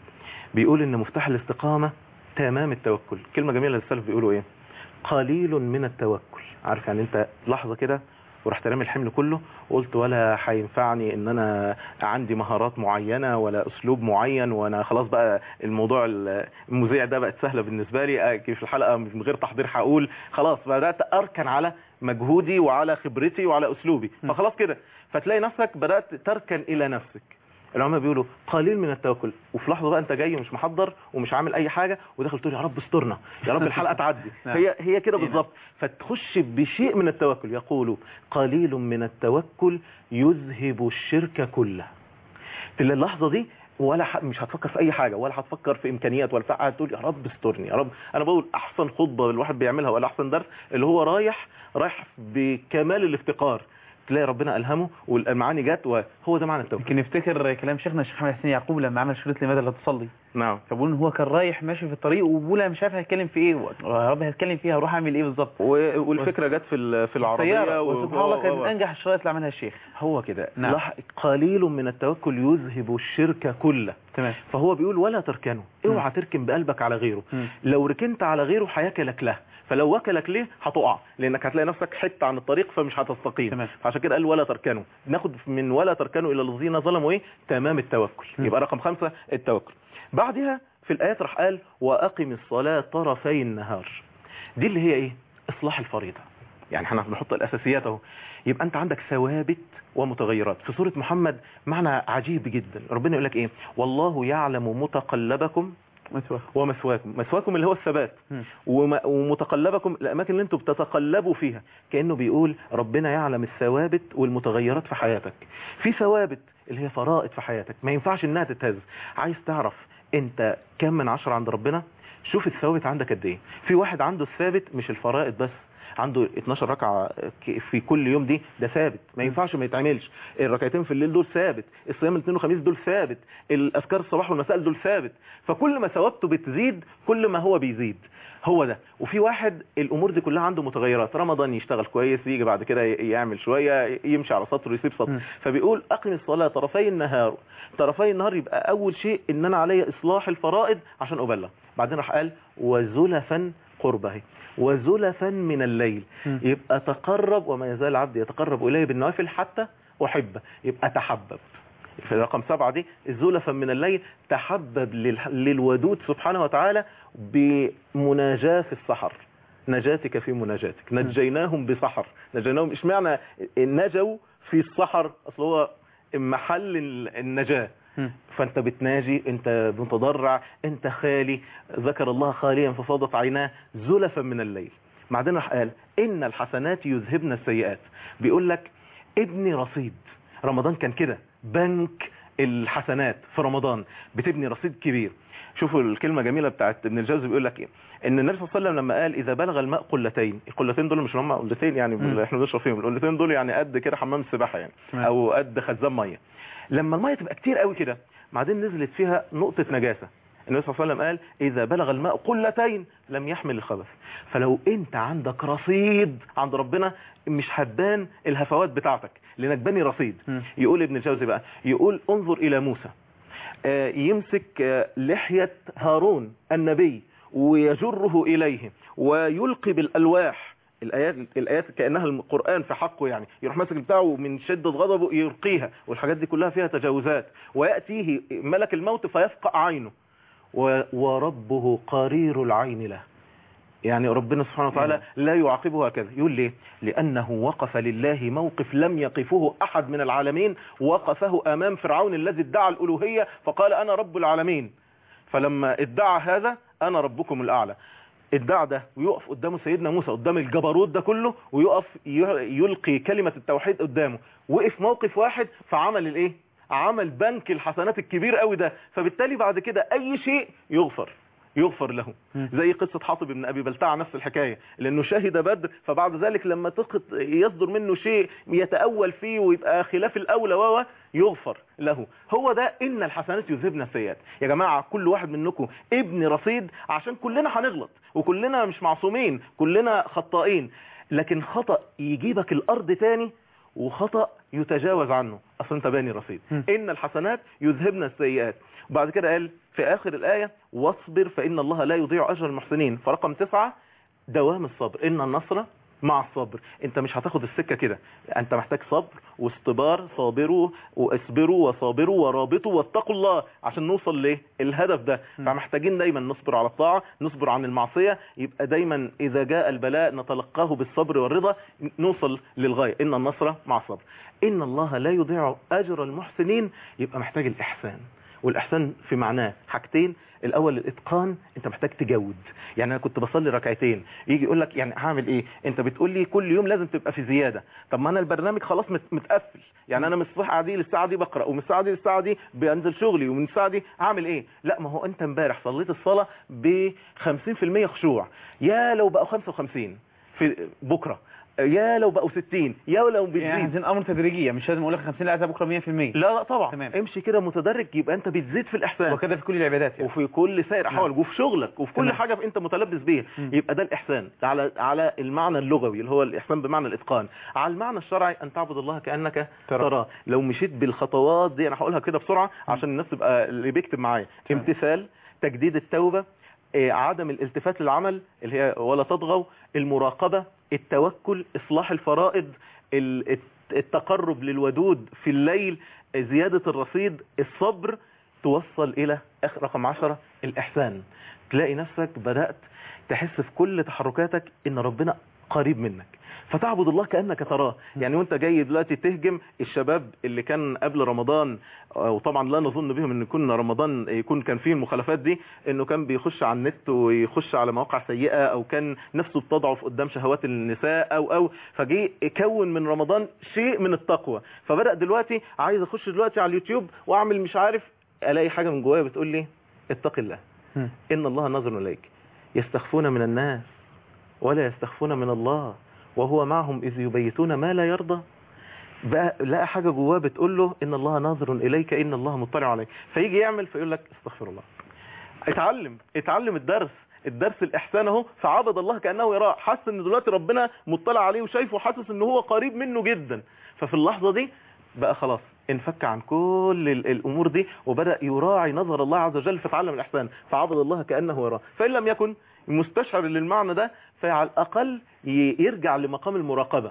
بيقول ان مفتاح الاستقامه تمام التوكل كلمه جميله للسلف بيقولوا ايه قليل من التوكل عارف يعني انت لحظه كده ورحت رامي الحمل كله وقلت ولا هينفعني ان انا عندي مهارات معينه ولا اسلوب معين وانا خلاص بقى الموضوع المذيع ده بقت سهله بالنسبه لي آه، في الحلقه من غير تحضير هقول خلاص بدات اركن على مجهودي وعلى خبرتي وعلى اسلوبي م. فخلاص كده فتلاقي نفسك بدات تركن الى نفسك العلماء بيقولوا قليل من التوكل وفي لحظه بقى انت جاي مش محضر ومش عامل اي حاجه وداخل تقول يا رب استرنا يا رب الحلقه تعدي نعم. هي هي كده نعم. بالظبط فتخش بشيء من التوكل يقول قليل من التوكل يذهب الشرك كله في اللحظه دي ولا ح... مش هتفكر في اي حاجه ولا هتفكر في امكانيات ولا بتاع هتقول يا رب استرني يا رب انا بقول احسن خطبه الواحد بيعملها ولا احسن درس اللي هو رايح رايح بكمال الافتقار تلاقي ربنا الهمه والمعاني جت وهو ده معنى التوكل يمكن نفتكر كلام شيخنا الشيخ محمد حسين يعقوب لما عمل شريط لماذا لا تصلي نعم فبقول ان هو كان رايح ماشي في الطريق وبقول مش عارف هيتكلم في ايه يا رب هيتكلم فيها هروح اعمل ايه بالظبط و- والفكره جت في ال- في العربيه السيارة و- وسبحان الله كان و- من انجح الشرايط اللي عملها الشيخ هو كده نعم. لح- قليل من التوكل يذهب الشرك كله تمام فهو بيقول ولا تركنه اوعى تركن بقلبك على غيره مم. لو ركنت على غيره هياكلك له فلو وكلك ليه هتقع لانك هتلاقي نفسك حته عن الطريق فمش هتستقيم تمام. فعشان كده قال ولا تركنوا ناخد من ولا تركنوا الى الذين ظلموا ايه تمام التوكل مم. يبقى رقم خمسة التوكل بعدها في الايات راح قال واقم الصلاه طرفي النهار دي اللي هي ايه اصلاح الفريضه يعني احنا بنحط الاساسيات اهو يبقى انت عندك ثوابت ومتغيرات في سوره محمد معنى عجيب جدا ربنا يقول لك ايه والله يعلم متقلبكم مثوى ومثواكم مثواكم اللي هو الثبات مم. وم- ومتقلبكم الاماكن اللي انتم بتتقلبوا فيها كانه بيقول ربنا يعلم الثوابت والمتغيرات في حياتك في ثوابت اللي هي فرائض في حياتك ما ينفعش انها تتهز عايز تعرف انت كم من عشرة عند ربنا شوف الثوابت عندك قد ايه في واحد عنده الثابت مش الفرائض بس عنده 12 ركعة ك- في كل يوم دي ده ثابت ما ينفعش ما يتعملش الركعتين في الليل دول ثابت الصيام الاثنين والخميس دول ثابت الاذكار الصباح والمساء دول ثابت فكل ما ثوابته بتزيد كل ما هو بيزيد هو ده وفي واحد الامور دي كلها عنده متغيرات رمضان يشتغل كويس يجي بعد كده ي- يعمل شويه يمشي على سطر ويسيب سطر م. فبيقول اقم الصلاه طرفي النهار طرفي النهار يبقى اول شيء ان انا علي اصلاح الفرائض عشان ابلغ بعدين راح قال وزلفا قربه وزلفا من الليل م. يبقى تقرب وما يزال العبد يتقرب اليه بالنوافل حتى احبه يبقى تحبب في رقم سبعة دي الزلفا من الليل تحبب لل- للودود سبحانه وتعالى بمناجاة في السحر نجاتك في مناجاتك نجيناهم بسحر نجيناهم اشمعنى نجوا في السحر اصل هو محل ال- النجاة مم. فانت بتناجي انت متضرع انت خالي ذكر الله خاليا ففاضت عيناه زلفا من الليل بعدين راح قال ان الحسنات يذهبن السيئات بيقول لك ابني رصيد رمضان كان كده بنك الحسنات في رمضان بتبني رصيد كبير شوفوا الكلمه جميله بتاعت ابن الجوزي بيقول لك ايه ان النبي صلى الله عليه وسلم لما قال اذا بلغ الماء قلتين القلتين دول مش هم قلتين يعني مم. احنا بنشرب فيهم القلتين دول يعني قد كده حمام السباحه يعني تمام. او قد خزان ميه لما الميه تبقى كتير قوي كده بعدين نزلت فيها نقطه نجاسه النبي صلى الله عليه وسلم قال اذا بلغ الماء قلتين لم يحمل الخبث فلو انت عندك رصيد عند ربنا مش هتبان الهفوات بتاعتك لانك بني رصيد مم. يقول ابن الجوزي بقى يقول انظر الى موسى آه، يمسك آه، لحية هارون النبي ويجره إليه ويلقي بالألواح الآيات الآيات كأنها القرآن في حقه يعني يروح ماسك بتاعه من شدة غضبه يلقيها والحاجات دي كلها فيها تجاوزات ويأتيه ملك الموت فيفقع عينه و- وربه قرير العين له يعني ربنا سبحانه وتعالى لا يعاقبه هكذا يقول ليه لأنه وقف لله موقف لم يقفه أحد من العالمين وقفه أمام فرعون الذي ادعى الألوهية فقال أنا رب العالمين فلما ادعى هذا أنا ربكم الأعلى ادعى ده ويقف قدامه سيدنا موسى قدام الجبروت ده كله ويقف ي- يلقي كلمة التوحيد قدامه وقف موقف واحد فعمل الايه عمل بنك الحسنات الكبير قوي ده فبالتالي بعد كده اي شيء يغفر يغفر له مم. زي قصة حاطب بن أبي بلتع نفس الحكاية لأنه شهد بدر فبعد ذلك لما تقط يصدر منه شيء يتأول فيه ويبقى خلاف الأولى وهو يغفر له هو ده إن الحسنات يذهبن السيئات يا جماعة كل واحد منكم ابن رصيد عشان كلنا هنغلط وكلنا مش معصومين كلنا خطائين لكن خطأ يجيبك الأرض تاني وخطأ يتجاوز عنه أصلا انت باني رصيد م. إن الحسنات يذهبن السيئات وبعد كده قال في آخر الآية واصبر فإن الله لا يضيع أجر المحسنين فرقم تسعة دوام الصبر إن النصر مع الصبر انت مش هتاخد السكة كده انت محتاج صبر واستبار صابروا واصبروا وصابروا ورابطوا واتقوا الله عشان نوصل ليه الهدف ده م. فمحتاجين دايما نصبر على الطاعة نصبر عن المعصية يبقى دايما اذا جاء البلاء نتلقاه بالصبر والرضا نوصل للغاية ان النصر مع الصبر ان الله لا يضيع اجر المحسنين يبقى محتاج الاحسان والاحسان في معناه حاجتين الاول الاتقان انت محتاج تجود يعني انا كنت بصلي ركعتين يجي يقول لك يعني هعمل ايه انت بتقول لي كل يوم لازم تبقى في زياده طب ما انا البرنامج خلاص مت- متقفل يعني انا من الصبح دي للساعه دي بقرا ومن الساعه دي للساعه دي بنزل شغلي ومن الساعه دي هعمل ايه لا ما هو انت امبارح صليت الصلاه ب 50% خشوع يا لو بقوا 55 في بكره يا لو بقوا 60 يا لو يعني بتزيد عايزين امر تدريجيه مش لازم اقول لك 50 لا بكره 100% لا لا طبعا تمام. امشي كده متدرج يبقى انت بتزيد في الاحسان وكده في كل العبادات يعني. وفي كل سائر احوالك وفي شغلك وفي كل تمام. حاجه انت متلبس بيها مم. يبقى ده الاحسان على على المعنى اللغوي اللي هو الاحسان بمعنى الاتقان على المعنى الشرعي ان تعبد الله كانك ترى. تراه لو مشيت بالخطوات دي انا هقولها كده بسرعه عشان الناس تبقى اللي بيكتب معايا تمام. امتثال تجديد التوبه إيه، عدم الالتفات للعمل اللي هي ولا تطغوا المراقبه التوكل اصلاح الفرائض ال- الت- التقرب للودود في الليل زياده الرصيد الصبر توصل الى اخر رقم عشرة الاحسان تلاقي نفسك بدأت تحس في كل تحركاتك ان ربنا قريب منك فتعبد الله كأنك تراه يعني وانت جاي دلوقتي تهجم الشباب اللي كان قبل رمضان آه، وطبعا لا نظن بهم ان يكون رمضان يكون كان فيه المخالفات دي انه كان بيخش على النت ويخش على مواقع سيئة او كان نفسه بتضعف قدام شهوات النساء او او فجي يكون من رمضان شيء من التقوى فبدأ دلوقتي عايز اخش دلوقتي على اليوتيوب واعمل مش عارف الاقي حاجة من جوايا بتقول لي اتق الله مم. إن الله نظر إليك يستخفون من الناس ولا يستخفون من الله وهو معهم إذ يبيتون ما لا يرضى بقى لقى حاجة جواه بتقول له إن الله ناظر إليك إن الله مطلع عليك فيجي يعمل فيقول لك استغفر الله اتعلم اتعلم الدرس الدرس الإحسان اهو فعبد الله كأنه يراه حس إن دلوقتي ربنا مطلع عليه وشايفه وحاسس إن هو قريب منه جدا ففي اللحظة دي بقى خلاص انفك عن كل ال- الامور دي وبدا يراعي نظر الله عز وجل فتعلم الاحسان فعبد الله كانه يراه فان لم يكن مستشعر للمعنى ده فعلى الاقل ي- يرجع لمقام المراقبه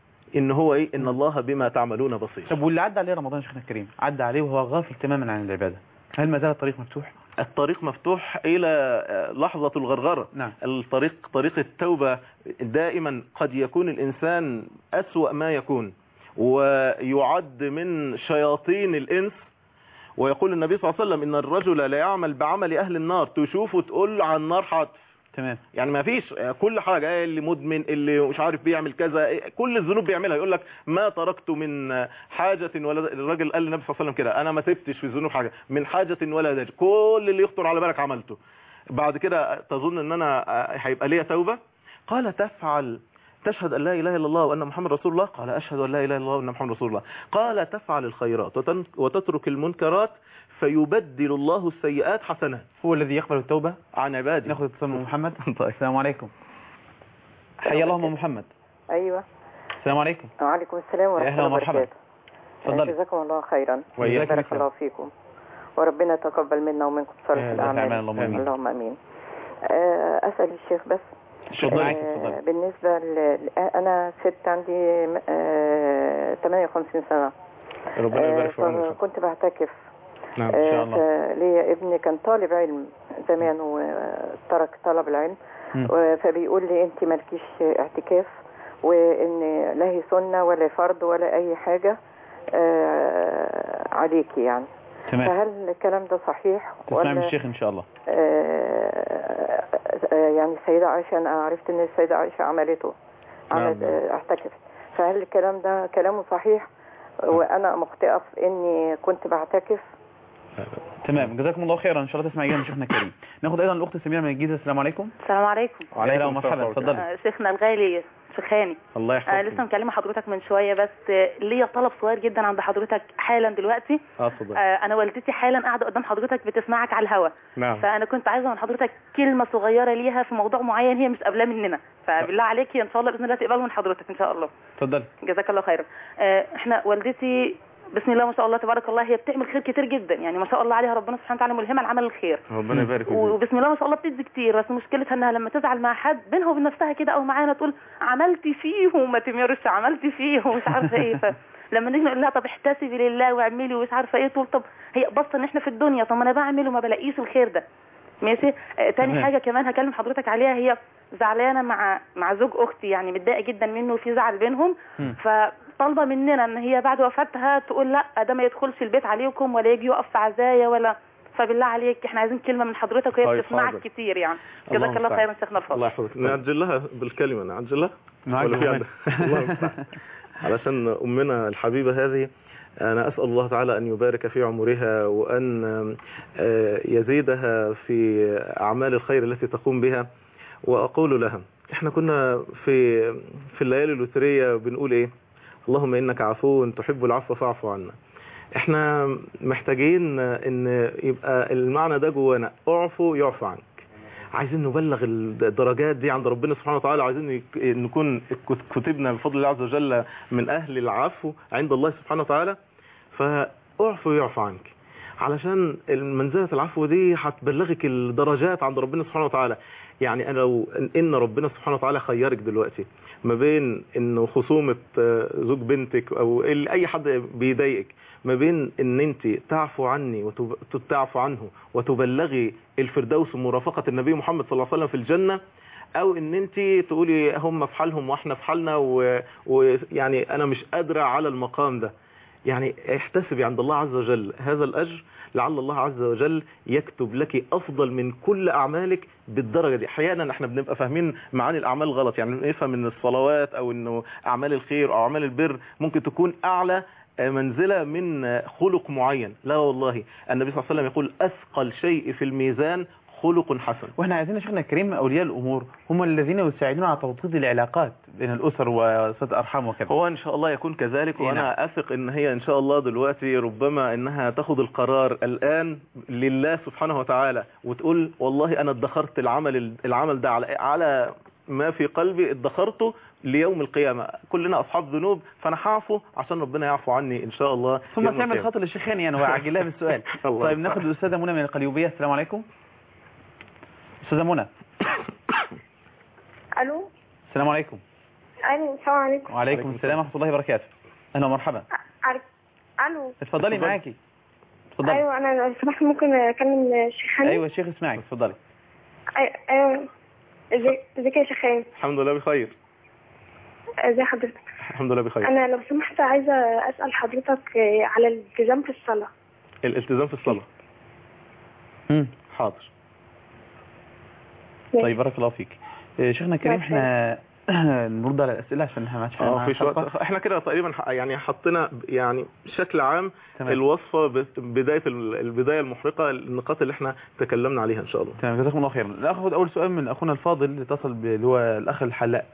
ان هو ايه ان الله بما تعملون بصير طب واللي عدى عليه رمضان يا شيخنا الكريم عدى عليه وهو غافل تماما عن العباده هل ما زال الطريق مفتوح الطريق مفتوح الى آه، لحظه الغرغره نعم الطريق طريق التوبة دائما قد يكون الإنسان أسوأ ما يكون ويعد من شياطين الإنس ويقول النبي صلى الله عليه وسلم إن الرجل لا يعمل بعمل أهل النار تشوفه تقول عن النار حتف تمام يعني ما فيش كل حاجة إيه اللي مدمن اللي مش عارف بيعمل كذا إيه، كل الذنوب بيعملها يقول لك ما تركت من حاجة ولا الراجل قال للنبي صلى الله عليه وسلم كده أنا ما سبتش في الذنوب حاجة من حاجة ولا داج كل اللي يخطر على بالك عملته بعد كده تظن ان انا هيبقى ليا توبة قال تفعل تشهد أن لا إله إلا الله وأن محمد رسول الله قال أشهد أن لا إله إلا الله وأن محمد رسول الله قال تفعل الخيرات وتن- وتترك المنكرات فيبدل الله السيئات حسنات هو الذي يقبل التوبة عن عباده ناخذ اتصال من محمد طيب. السلام عليكم حيا الله أم محمد ايوه السلام عليكم وعليكم السلام ورحمه أهلا الله ومرحبا. وبركاته تفضلي جزاكم الله خيرا وإياكم بارك السلام. الله فيكم وربنا يتقبل منا ومنكم صالح آه، الاعمال أعمال اللهم آمين. اللهم امين آه، اسال الشيخ بس شكرا معك آه، تفضلي بالنسبه ل... انا ست عندي آه، 58 سنه ربنا يبارك آه، في عمرك كنت بعتكف نعم إن شاء الله. آه، ليا ابني كان طالب علم زمان وترك طلب العلم مم. و- فبيقول لي انت مالكيش اعتكاف وان لا هي سنه ولا فرض ولا اي حاجه آه، عليكي يعني تمام فهل الكلام ده صحيح تسمع من الشيخ إن شاء الله آه، آه، يعني السيده عائشه انا عرفت ان السيده عائشه عملته عملت نعم. آه، اعتكفت فهل الكلام ده كلامه صحيح وانا مخطئه في اني كنت بعتكف تمام جزاكم الله خيرا إن شاء الله تسمع إجابة من شيخنا الكريم ناخذ أيضا الأخت سميرة من الجيزة السلام عليكم السلام عليكم أهلا ومرحبا تفضلي آه، شيخنا الغالي شيخاني الله انا لسه يحفظك مكلمه حضرتك من شويه بس آه، ليا طلب صغير جدا عند حضرتك حالا دلوقتي اه اتفضل آه، انا والدتي حالا قاعده قدام حضرتك بتسمعك على الهوا نعم فانا كنت عايزه من حضرتك كلمه صغيره ليها في موضوع معين هي مش قابلاه مننا فبالله عليك ان شاء الله باذن الله تقبله من حضرتك ان شاء الله تفضلي جزاك الله خيرا آه، احنا والدتي بسم الله ما شاء الله تبارك الله هي بتعمل خير كتير جدا يعني ما شاء الله عليها ربنا سبحانه وتعالى ملهمه لعمل الخير ربنا يبارك فيك وبسم الله ما شاء الله بتدي كتير بس مشكلتها انها لما تزعل مع حد بينها وبين نفسها كده او معانا تقول عملتي فيه وما تمرش عملتي فيه ومش عارفه ايه فلما نيجي نقول لها طب احتسبي لله واعملي ومش عارفه ايه تقول طب هي بص ان احنا في الدنيا طب ما انا بعمل وما بلاقيش الخير ده ماشي آه تاني تمام. حاجه كمان هكلم حضرتك عليها هي زعلانه مع مع زوج اختي يعني متضايقه جدا منه وفي زعل بينهم مم. فطالبه مننا ان هي بعد وفاتها تقول لا ده ما يدخلش البيت عليكم ولا يجي يقف في عزايا ولا فبالله عليك احنا عايزين كلمه من حضرتك وهي طيب، بتسمعك حاضر. كتير يعني الله جزاك الله المستعان. خيرا شيخنا الفاضل الله يحفظك نعجل لها بالكلمة نعجل لها معاك ولا في يا عندك؟ الله المستعان. علشان أمنا الحبيبة هذه أنا أسأل الله تعالى أن يبارك في عمرها وأن آه، يزيدها في أعمال الخير التي تقوم بها وأقول لها إحنا كنا في في الليالي الوترية بنقول إيه اللهم إنك عفو تحب العفو فاعف عنا إحنا محتاجين إن يبقى المعنى ده جوانا اعفو يعفو عنك عايزين نبلغ الدرجات دي عند ربنا سبحانه وتعالى عايزين يك- نكون كتبنا بفضل الله عز وجل من أهل العفو عند الله سبحانه وتعالى فاعفو يعفو عنك علشان منزلة العفو دي هتبلغك الدرجات عند ربنا سبحانه وتعالى يعني أنا لو إن ربنا سبحانه وتعالى خيرك دلوقتي ما بين إنه خصومة آه، زوج بنتك أو ال- أي حد بيضايقك ما بين إن أنت تعفو عني وتعفو عنه وتبلغي الفردوس مرافقة النبي محمد صلى الله عليه وسلم في الجنة او ان انت تقولي هم في حالهم واحنا في حالنا و- ويعني انا مش قادرة على المقام ده يعني احتسبي عند الله عز وجل هذا الاجر لعل الله عز وجل يكتب لك افضل من كل اعمالك بالدرجه دي احيانا احنا بنبقى فاهمين معاني الاعمال غلط يعني نفهم ان الصلوات او انه اعمال الخير او اعمال البر ممكن تكون اعلى منزله من خلق معين لا والله النبي صلى الله عليه وسلم يقول اثقل شيء في الميزان خلق حسن واحنا عايزين يا شيخنا الكريم اولياء الامور هم الذين يساعدون على توطيد العلاقات بين الاسر وصله الارحام وكذا هو ان شاء الله يكون كذلك إيه وانا اثق ان هي ان شاء الله دلوقتي ربما انها تاخد القرار الان لله سبحانه وتعالى وتقول والله انا ادخرت العمل العمل ده على على ما في قلبي ادخرته ليوم القيامة كلنا أصحاب ذنوب فأنا هعفو عشان ربنا يعفو عني إن شاء الله ثم يوم تعمل القيامة. خاطر للشيخين يعني وعجل لها بالسؤال الله طيب ناخذ الاستاذه منى من القليوبيه السلام عليكم استاذه منى الو السلام عليكم ايوه السلام عليكم وعليكم السلام ورحمه الله وبركاته اهلا ومرحبا عارف الو اتفضلي اتفضلي. معاكي اتفضلي ايوه انا لو سمحت ممكن اكلم الشيخ هاني ايوه الشيخ اسمعك اتفضلي أي- ايوه ازيك ازيك يا شيخ هاني الحمد لله بخير ازي حضرتك الحمد لله بخير انا لو سمحت عايزه اسال حضرتك آه، على الالتزام في الصلاه الالتزام في الصلاة مم. حاضر طيب بارك الله فيك إيه، شيخنا الكريم ماشي. احنا نرد على الاسئله عشان احنا ما عادش اه معانا فيش حلقة. وقت احنا كده تقريبا ح- يعني حطينا يعني بشكل عام تمام. الوصفة ب- بداية ال- البداية المحرقة النقاط اللي احنا تكلمنا عليها ان شاء الله تمام جزاكم الله خيرا ناخذ اول سؤال من اخونا الفاضل اللي اتصل ب- اللي هو الاخ الحلاق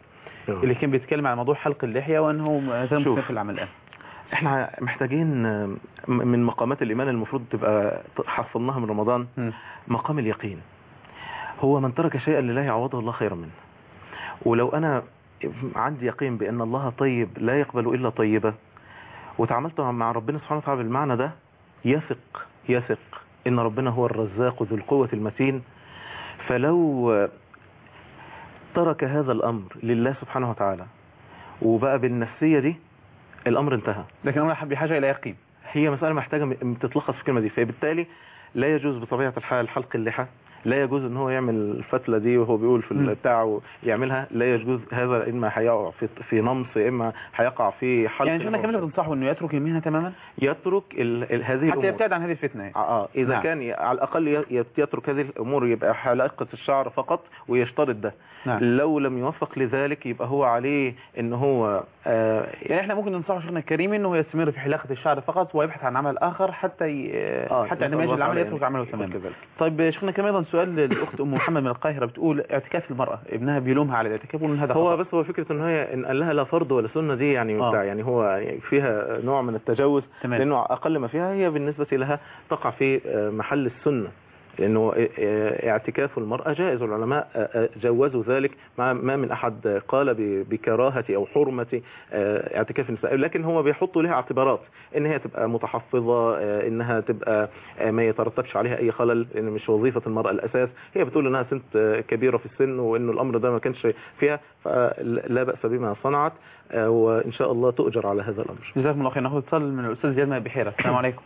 اللي كان بيتكلم عن موضوع حلق اللحيه وانه زي شوف. ما في العمل الان احنا محتاجين آه، م- من مقامات الايمان المفروض تبقى حصلناها من رمضان مم. مقام اليقين هو من ترك شيئا لله يعوضه الله خيرا منه ولو انا عندي يقين بان الله طيب لا يقبل الا طيبه وتعاملت مع ربنا سبحانه وتعالى بالمعنى ده يثق يثق ان ربنا هو الرزاق ذو القوه المتين فلو ترك هذا الامر لله سبحانه وتعالى وبقى بالنفسيه دي الامر انتهى لكن هو بحاجه الى يقين هي مسألة محتاجة م- تتلخص في الكلمة دي فبالتالي لا يجوز بطبيعة الحال حلق اللحى لا يجوز ان هو يعمل الفتلة دي وهو بيقول في مم. بتاعه يعملها لا يجوز هذا اما هيقع في في نمص اما هيقع في حلق يعني شيخنا كمان بتنصحه انه يترك المهنه تماما يترك ال ال هذه حتى الامور يبتعد عن هذه الفتنه يعني. اه اذا نعم. كان ي- على الاقل ي- ي- يترك هذه الامور يبقى حلقة الشعر فقط ويشترط ده نعم. لو لم يوفق لذلك يبقى هو عليه ان هو آه يعني احنا ممكن ننصحه شيخنا الكريم انه يستمر في حلاقه الشعر فقط ويبحث عن عمل اخر حتى ي... آه، حتى نسأل عندما يجي الله العمل تعالى يترك أن عمله يكون تماما كذلك. طيب شيخنا كمان ايضا سؤال للاخت ام محمد من القاهره بتقول اعتكاف المراه ابنها بيلومها على الاعتكاف وان هذا هو خطأ. بس هو فكرة ان هي ان قال لها لا فرض ولا سنة دي يعني آه. بتاع يعني هو فيها نوع من التجاوز تمام. لانه اقل ما فيها هي بالنسبة لها تقع في آه، محل السنة لانه آه، اعتكاف المرأة جائز العلماء آه، آه، جوزوا ذلك ما ما من احد قال ب- بكراهة او حرمة آه، اعتكاف النساء لكن هو بيحطوا لها اعتبارات ان هي تبقى متحفظة آه، انها تبقى آه، ما يترتبش عليها اي خلل لان مش وظيفة المرأة الاساس هي بتقول انها سنت آه، كبيرة في السن وانه الامر ده ما كانش فيها فلا بأس بما صنعت آه، وان شاء الله تؤجر على هذا الامر جزاكم الله خير ناخذ اتصال من الاستاذ زياد من بحيره السلام عليكم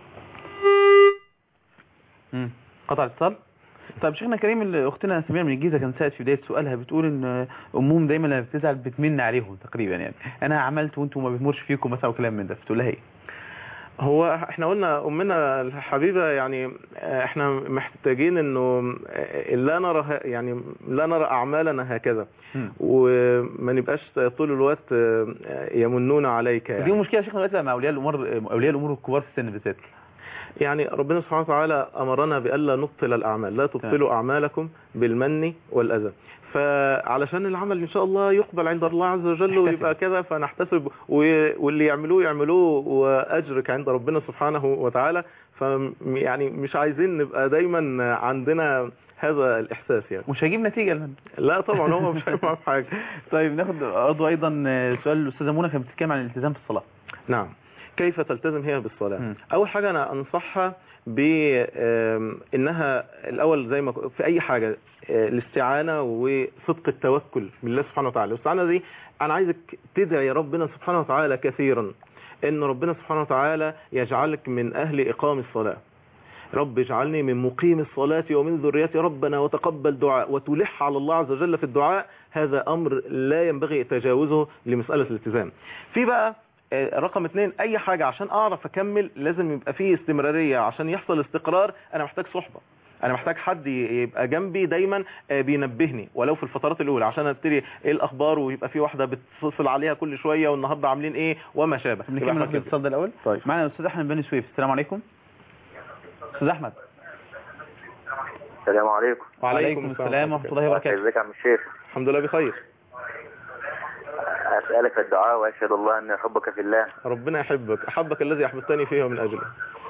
مم. قطع الاتصال طيب شيخنا كريم اللي اختنا سمير من الجيزه كانت سالت في بدايه سؤالها بتقول ان امهم دايما لما بتزعل بتمن عليهم تقريبا يعني انا عملت وانتم ما بتمرش فيكم مثلا وكلام من ده فتقول لها ايه هو احنا قلنا امنا الحبيبه يعني آه، احنا محتاجين انه آه، لا نرى ه- يعني لا نرى اعمالنا هكذا مم. وما نبقاش طول الوقت آه، يمنون عليك دي يعني. مشكله يا شيخنا دلوقتي مع اولياء الامور اولياء الامور الكبار في السن بالذات يعني ربنا سبحانه وتعالى امرنا بالا نبطل الاعمال لا تبطلوا اعمالكم بالمن والاذى فعلشان العمل ان شاء الله يقبل عند الله عز وجل ويبقى كذا فنحتسب و- واللي يعملوه يعملوه واجرك عند ربنا سبحانه وتعالى ف يعني مش عايزين نبقى دايما عندنا هذا الاحساس يعني مش هيجيب نتيجه المهم لا طبعا هو مش هينفع في حاجه طيب ناخد عضو ايضا سؤال الاستاذه منى كانت بتتكلم عن الالتزام في الصلاه نعم كيف تلتزم هي بالصلاة مم. أول حاجة أنا أنصحها بأنها الأول زي ما في أي حاجة آه، الاستعانة وصدق التوكل بالله سبحانه وتعالى الاستعانة دي أنا عايزك تدعي ربنا سبحانه وتعالى كثيرا أن ربنا سبحانه وتعالى يجعلك من أهل إقام الصلاة رب اجعلني من مقيم الصلاة ومن ذريتي ربنا وتقبل دعاء وتلح على الله عز وجل في الدعاء هذا أمر لا ينبغي تجاوزه لمسألة الالتزام في بقى آه، رقم اتنين اي حاجة عشان اعرف اكمل لازم يبقى فيه استمرارية عشان يحصل استقرار انا محتاج صحبة انا محتاج حد ي- يبقى جنبي دايما آه، بينبهني ولو في الفترات الاولى عشان ابتدي ايه الاخبار ويبقى في واحدة بتتصل عليها كل شوية والنهارده عاملين ايه وما شابه طب يبقى نكمل إحنا ناخد كده. الاتصال ده الاول طيب معنا الاستاذ احمد بن سويف السلام عليكم استاذ احمد السلام عليكم وعليكم السلام ورحمه الله وبركاته ازيك يا عم الشيخ الحمد لله بخير اسالك في الدعاء واشهد الله اني احبك في الله ربنا يحبك احبك الذي احببتني فيه من اجله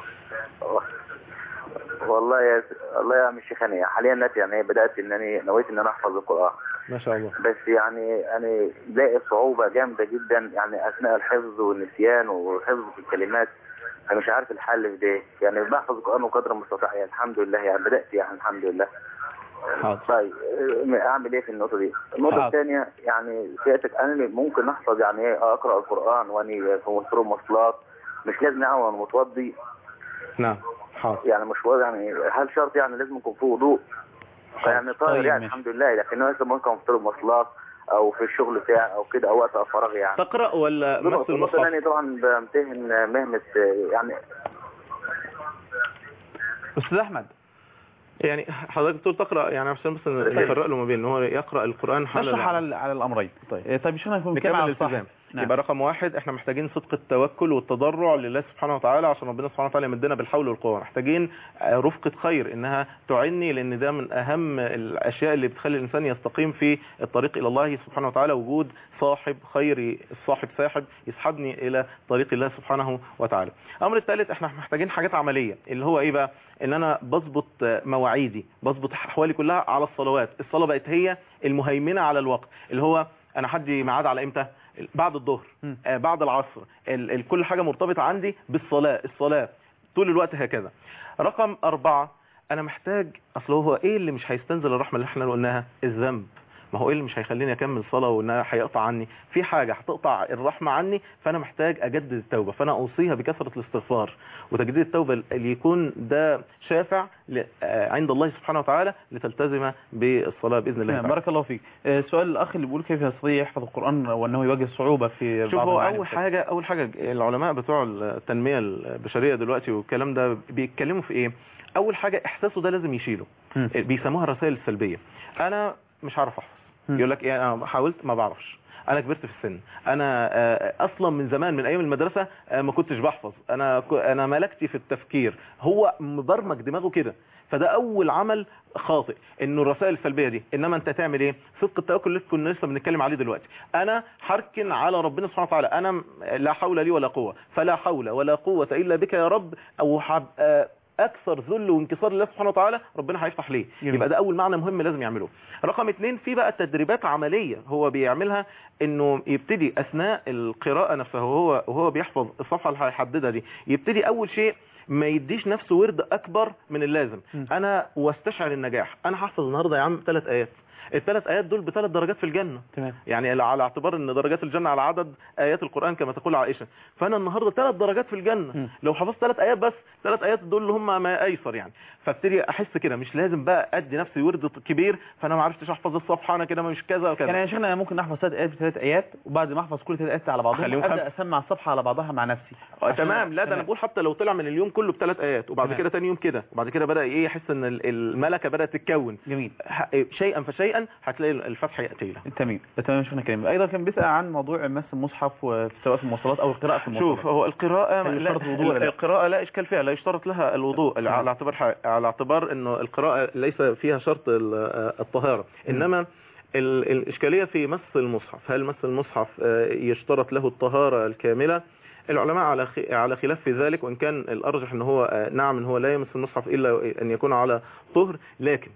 والله يا والله يا عم الشيخ انا حاليا دلوقتي يعني بدات انني نويت ان انا احفظ القران ما شاء الله بس يعني انا لاقي صعوبه جامده جدا يعني اثناء الحفظ والنسيان وحفظ الكلمات انا مش عارف الحل في ده يعني بحفظ القران بقدر المستطاع يعني الحمد لله يعني بدات يعني الحمد لله حاضر طيب اه، اعمل ايه في النقطه دي النقطه حاضر. الثانيه يعني سيادتك انا ممكن احفظ يعني ايه اقرا القران واني في وسط المواصلات مش لازم يعني وانا متوضي نعم حاضر يعني مش واضح يعني هل شرط يعني لازم يكون في وضوء يعني طاهر طيب، يعني ماشي. الحمد لله لكن مثلا ممكن في المواصلات او في الشغل بتاعي او كده او وقت الفراغ يعني تقرأ ولا مس النقطة المصحف الثانية طبعا بمتهن مهنة يعني استاذ احمد يعني حضرتك تقول تقرأ يعني عشان بس نفرق له ما بين ان هو يقرأ القرآن نشرح على ال- على الامرين طيب. إيه، طيب شو نكون نكمل على الصح الالتزام. نعم. يبقى رقم واحد احنا محتاجين صدق التوكل والتضرع لله سبحانه وتعالى عشان ربنا سبحانه وتعالى يمدنا بالحول والقوه محتاجين آه، رفقه خير انها تعني لان ده من اهم الاشياء اللي بتخلي الانسان يستقيم في الطريق الى الله سبحانه وتعالى وجود صاحب خيري الصاحب ساحب يسحبني الى طريق الله سبحانه وتعالى الامر الثالث احنا محتاجين حاجات عمليه اللي هو ايه بقى ان انا بظبط آه، مواعيدي بظبط احوالي كلها على الصلوات الصلاه بقت هي المهيمنه على الوقت اللي هو انا حدي ميعاد على امتى بعد الظهر م. آه، بعد العصر ال ال كل حاجة مرتبطة عندي بالصلاة الصلاة طول الوقت هكذا رقم أربعة أنا محتاج أصل هو إيه اللي مش هيستنزل الرحمة اللي احنا قلناها الذنب ما هو ايه اللي مش هيخليني اكمل صلاه وانها هيقطع عني في حاجه هتقطع الرحمه عني فانا محتاج اجدد التوبه فانا اوصيها بكثره الاستغفار وتجديد التوبه اللي يكون ده شافع ل- آه، عند الله سبحانه وتعالى لتلتزم بالصلاه باذن الله تمام تعالى. بارك الله فيك آه، سؤال الاخ اللي بيقول كيف يستطيع يحفظ القران وانه يواجه صعوبه في شوف بعض هو المعاني اول والكلام. حاجه اول حاجه العلماء بتوع التنميه البشريه دلوقتي والكلام ده بيتكلموا في ايه اول حاجه احساسه ده لازم يشيله مم. بيسموها الرسائل السلبيه انا مش عارف احفظ مم. يقول لك ايه انا حاولت ما بعرفش انا كبرت في السن انا آه، اصلا من زمان من ايام المدرسه آه، ما كنتش بحفظ انا ك- انا ملكتي في التفكير هو مبرمج دماغه كده فده اول عمل خاطئ انه الرسائل السلبيه دي انما انت تعمل ايه صدق التوكل اللي كنا لسه بنتكلم عليه دلوقتي انا هركن على ربنا سبحانه وتعالى انا م- لا حول لي ولا قوه فلا حول ولا قوه الا بك يا رب او هبقى اكثر ذل وانكسار لله سبحانه وتعالى ربنا هيفتح ليه جميل. يبقى ده اول معنى مهم لازم يعمله رقم اتنين في بقى تدريبات عمليه هو بيعملها انه يبتدي اثناء القراءه نفسها وهو وهو بيحفظ الصفحه اللي هيحددها دي يبتدي اول شيء ما يديش نفسه ورد اكبر من اللازم م. انا واستشعر النجاح انا هحفظ النهارده يا عم ثلاث ايات الثلاث ايات دول بثلاث درجات في الجنه تمام يعني على اعتبار ان درجات الجنه على عدد ايات القران كما تقول عائشه فانا النهارده ثلاث درجات في الجنه م. لو حفظت ثلاث ايات بس ثلاث ايات دول اللي هم ما ايسر يعني فابتدي احس كده مش لازم بقى ادي نفسي ورد كبير فانا ما عرفتش احفظ الصفحه انا كده مش كذا وكذا يعني يا شيخنا انا ممكن احفظ ثلاث ايات بثلاث ايات وبعد ما احفظ كل ثلاث ايات على بعضهم أخليهم ابدا خمسة. اسمع الصفحه على بعضها مع نفسي آه، عشان- تمام لا ده انا تمام. بقول حتى لو طلع من اليوم كله بثلاث ايات وبعد تمام. كده تاني يوم كده وبعد كده بدا ايه يحس ان ال- الملكه بدات تتكون جميل ح- شيئا فشيئا هتلاقي الفتح ياتي له تمام تمام شيخنا كريم ايضا كان بيسال عن موضوع مس المصحف و- سواء في المواصلات او القراءه في المواصلات شوف هو القراءة هل لا يشترط الوضوء ولا لا؟ القراءة لا إشكال فيها لا يشترط لها الوضوء نعم. على اعتبار ح- على اعتبار إنه القراءة ليس فيها شرط ال- الطهارة مم. إنما ال- الإشكالية في مس المصحف هل مس المصحف آه، يشترط له الطهارة الكاملة العلماء على خ- على خلاف في ذلك وإن كان الأرجح إن هو آه، نعم إن هو لا يمس المصحف إلا أن يكون على طهر لكن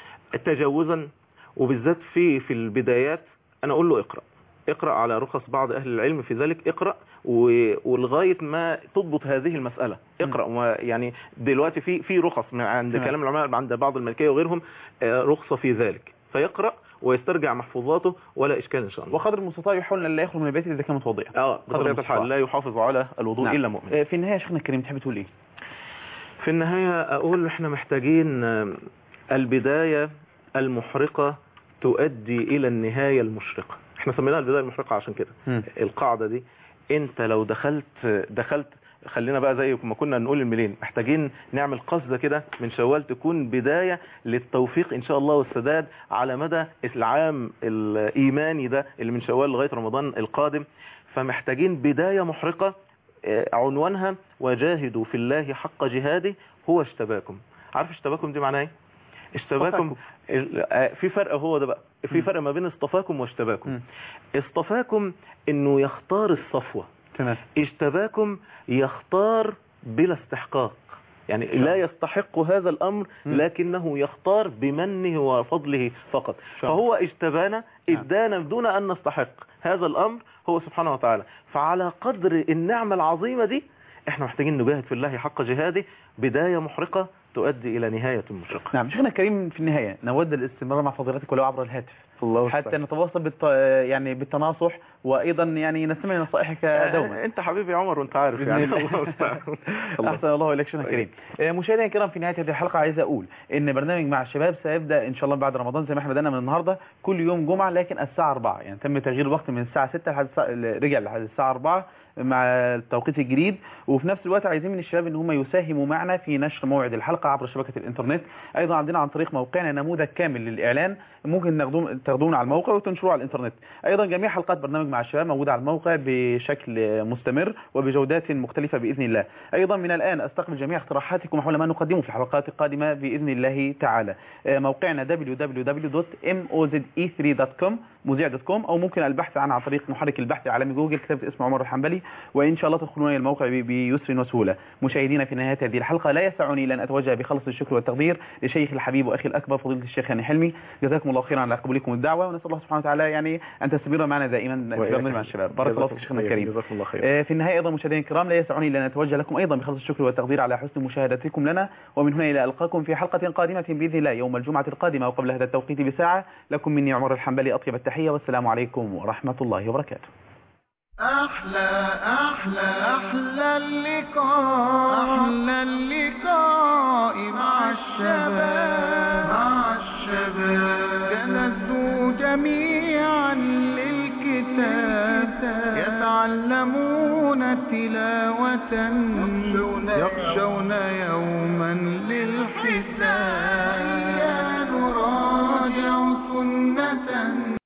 تجاوزا وبالذات في في البدايات أنا أقول له اقرأ اقرأ على رخص بعض أهل العلم في ذلك اقرأ و- ولغاية ما تضبط هذه المسألة اقرأ وما- يعني دلوقتي في في رخص من عند تمام. كلام العلماء عند بعض الملكية وغيرهم آه، رخصة في ذلك فيقرأ ويسترجع محفوظاته ولا إشكال إن شاء الله وقدر المستطاع يحاول ان لا يخرج من البيت اذا كان متوضئا اه قدر بطبيعة المستطاع. الحال لا يحافظ على الوضوء نعم. إلا مؤمن آه، في النهايه يا شيخنا الكريم تحب تقول ايه في النهاية أقول إحنا محتاجين آم، البداية المحرقة تؤدي إلى النهاية المشرقة إحنا سميناها البداية المحرقة عشان كده مم. القاعدة دي أنت لو دخلت دخلت خلينا بقى زي ما كنا نقول الملين محتاجين نعمل قصدة كده من شوال تكون بداية للتوفيق إن شاء الله والسداد على مدى العام الإيماني ده اللي من شوال لغاية رمضان القادم فمحتاجين بداية محرقة آه، عنوانها وجاهدوا في الله حق جهاده هو اشتباكم عارف اشتباكم دي معناها ايه اشتباكم ال- آه، في فرق هو ده بقى في مم. فرق ما بين اصطفاكم واشتباكم مم. اصطفاكم انه يختار الصفوة تمام اشتباكم يختار بلا استحقاق يعني لا يستحق هذا الامر مم. لكنه يختار بمنه وفضله فقط شاء فهو اجتبانا نعم. ادانا دون ان نستحق هذا الامر هو سبحانه وتعالى فعلى قدر النعمة العظيمة دي احنا محتاجين نجاهد في الله حق جهاده بداية محرقة تؤدي الى نهاية مشرقة نعم شيخنا الكريم في النهايه نود الاستمرار مع فضيلتك ولو عبر الهاتف الله حتى نتواصل بالت... يعني بالتناصح وايضا يعني نستمع لنصائحك دوما انت حبيبي يا عمر وانت عارف بإذن يعني الله. الله المستعان. الله. احسن الله اليك شيخنا الكريم آه، مشاهدينا الكرام في نهايه هذه الحلقه عايز اقول ان برنامج مع الشباب سيبدا ان شاء الله بعد رمضان زي ما احنا بدانا من النهارده كل يوم جمعه لكن الساعه 4 يعني تم تغيير الوقت من الساعه 6 لحد الساعه رجع لحد الساعه 4 مع التوقيت الجديد وفي نفس الوقت عايزين من الشباب ان هم يساهموا معنا في نشر موعد الحلقه عبر شبكه الانترنت ايضا عندنا عن طريق موقعنا نموذج كامل للاعلان ممكن تاخدوه تاخدوه على الموقع وتنشروه على الانترنت ايضا جميع حلقات برنامج مع الشباب موجوده على الموقع بشكل مستمر وبجودات مختلفه باذن الله ايضا من الان استقبل جميع اقتراحاتكم حول ما نقدمه في الحلقات القادمه باذن الله تعالى آه، موقعنا www.moze3.com مذيع دوت كوم او ممكن البحث عنه عن طريق محرك البحث العالمي جوجل كتابه اسم عمر الحنبلي وان شاء الله تدخلون الى الموقع ب- بيسر وسهوله مشاهدينا في نهايه هذه الحلقه لا يسعني الا ان اتوجه بخلص الشكر والتقدير لشيخ الحبيب واخي الاكبر فضيله الشيخ هاني حلمي جزاكم الله خيرا على قبولكم الدعوه ونسال الله سبحانه وتعالى يعني ان تستمر معنا دائما في وإياك. برنامج مع الشباب بارك الله فيك شيخنا جزاكم- الكريم جزاكم الله خير آه، في النهاية أيضا مشاهدينا الكرام لا يسعني إلا أن أتوجه لكم أيضا بخلص الشكر والتقدير على حسن مشاهدتكم لنا ومن هنا إلى ألقاكم في حلقة قادمة بإذن الله يوم الجمعة القادمة وقبل هذا التوقيت بساعة لكم مني عمر الحنبلي أطيب التحية والسلام عليكم ورحمة الله وبركاته أحلى أحلى أحلى اللقاء أحلى اللقاء مع الشباب مع الشباب جلسوا جميعا للكتاب يتعلمون تلاوة يخشون يوما للحساب